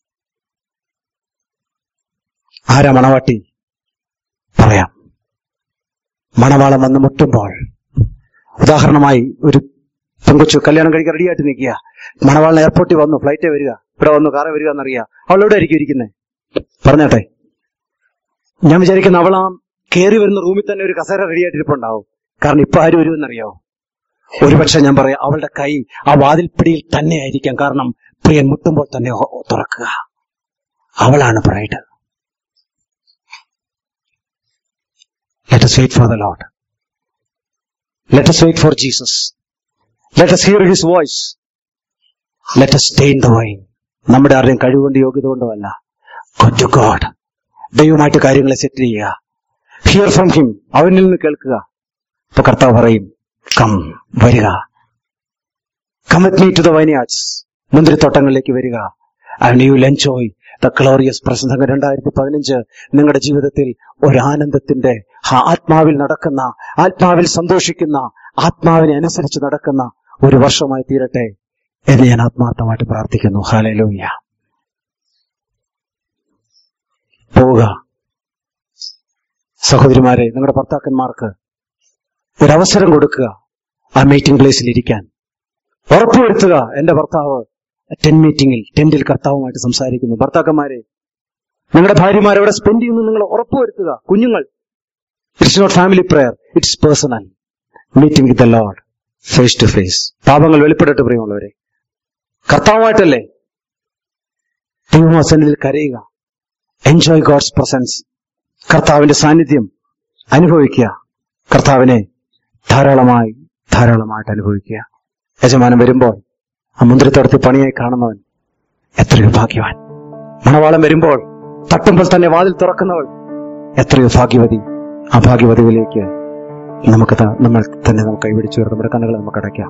ആരാ മണവാട്ടി പറയാം മണവാളം വന്ന് മുട്ടുമ്പോൾ ഉദാഹരണമായി ഒരു പെങ്കൊച്ചു കല്യാണം കഴിക്കാൻ റെഡിയായിട്ട് നിൽക്കുക മണവാളിന് എയർപോർട്ടിൽ വന്നു ഫ്ലൈറ്റ് വരിക ഇവിടെ വന്നു കാറെ വരിക എന്നറിയാം അവളെവിടെ ആയിരിക്കും ഇരിക്കുന്നത് പറഞ്ഞാട്ടെ ഞാൻ വിചാരിക്കുന്ന അവൾ ആ കയറി വരുന്ന റൂമിൽ തന്നെ ഒരു കസേര റെഡിയായിട്ട് ഇരിപ്പുണ്ടാവും കാരണം ഇപ്പൊ ആര് വരുമെന്നറിയാവോ ഒരുപക്ഷെ ഞാൻ പറയാം അവളുടെ കൈ ആ വാതിൽപ്പിടിയിൽ തന്നെ ആയിരിക്കാം കാരണം പ്രിയൻ മുട്ടുമ്പോൾ തന്നെ ഒ- ഒ- തുറക്കുക അവളാണ് bride let us wait for the Lord. Let us wait for Jesus. Let us hear his voice. Let us stay in the wine. നമ്മുടെ ആരുടെയും കഴിവുകൊണ്ട് യോഗ്യത കൊണ്ടോ അല്ല ടു ഗോഡ് ദൈവമായിട്ട് കാര്യങ്ങളെ സെറ്റിൽ ചെയ്യുക ഹിയർ ഫ്രം ഹിം അവനിൽ നിന്ന് കേൾക്കുക അപ്പൊ കർത്താവ് പറയും കം വരിക come with me to the vineyards മുന്തിരിത്തോട്ടങ്ങളിലേക്ക് വരിക and you will enjoy the glorious പ്രസംഗം രണ്ടായിരത്തി പതിനഞ്ച് നിങ്ങളുടെ ജീവിതത്തിൽ ഒരു ആനന്ദത്തിന്റെ ആ ആത്മാവിൽ നടക്കുന്ന ആത്മാവിൽ സന്തോഷിക്കുന്ന ആത്മാവിനെ അനുസരിച്ച് നടക്കുന്ന ഒരു വർഷമായി തീരട്ടെ എന്ന് ഞാൻ ആത്മാർത്ഥമായിട്ട് പ്രാർത്ഥിക്കുന്നു ഹാലലൂയ പോവുക സഹോദരിമാരെ നിങ്ങളുടെ ഭർത്താക്കന്മാർക്ക് ഒരവസരം കൊടുക്കുക ആ മീറ്റിംഗ് പ്ലേസിൽ ഇരിക്കാൻ ഉറപ്പുവരുത്തുക എന്റെ ഭർത്താവ് ടെൻ മീറ്റിംഗിൽ ടെന്റിൽ കർത്താവുമായിട്ട് സംസാരിക്കുന്നു ഭർത്താക്കന്മാരെ നിങ്ങളുടെ ഭാര്യമാരെ അവിടെ സ്പെൻഡ് ചെയ്യുന്നു നിങ്ങൾ ഉറപ്പുവരുത്തുക കുഞ്ഞുങ്ങൾ it's not family prayer it's personal meeting with the lord face to face പാപങ്ങൾ വെളിപ്പെടട്ടെ പ്രിയമുള്ളവരെ കർത്താവുമായിട്ടല്ലേ ദൈവമാസനിൽ കരയുക എൻജോയ് ഗോഡ്സ് പ്രസൻസ് കർത്താവിന്റെ സാന്നിധ്യം അനുഭവിക്കുക കർത്താവിനെ ധാരാളമായി ധാരാളമായിട്ട് അനുഭവിക്കുക യജമാനം വരുമ്പോൾ ആ മുന്തിരിത്തോടത്തിൽ പണിയായി കാണുന്നവൻ എത്രയോ ഭാഗ്യവാൻ മണവാളം വരുമ്പോൾ തട്ടുമ്പോൾ തന്നെ വാതിൽ തുറക്കുന്നവൾ എത്രയോ ഭാഗ്യവതി ആ ഭാഗ്യവതിയിലേക്ക് നമുക്ക് ത- നമ്മൾ തന്നെ നമുക്ക് കൈപിടിച്ചു ഉയർന്ന് നമ്മുടെ കണ്ണുകൾ നമുക്ക് അടയ്ക്കാം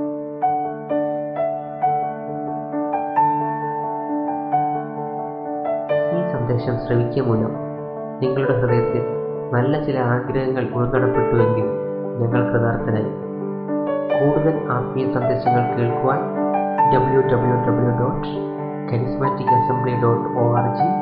ഈ സന്ദേശം ശ്രവിക്കുക മൂലം നിങ്ങളുടെ ഹൃദയത്തിൽ നല്ല ചില ആഗ്രഹങ്ങൾ ഉൾനടപ്പെട്ടുവെങ്കിൽ ഞങ്ങൾ കൃതാർത്ഥനായി കൂടുതൽ ആത്മീയ സന്ദേശങ്ങൾ കേൾക്കുവാൻ W W W dot charismatic assembly dot O R G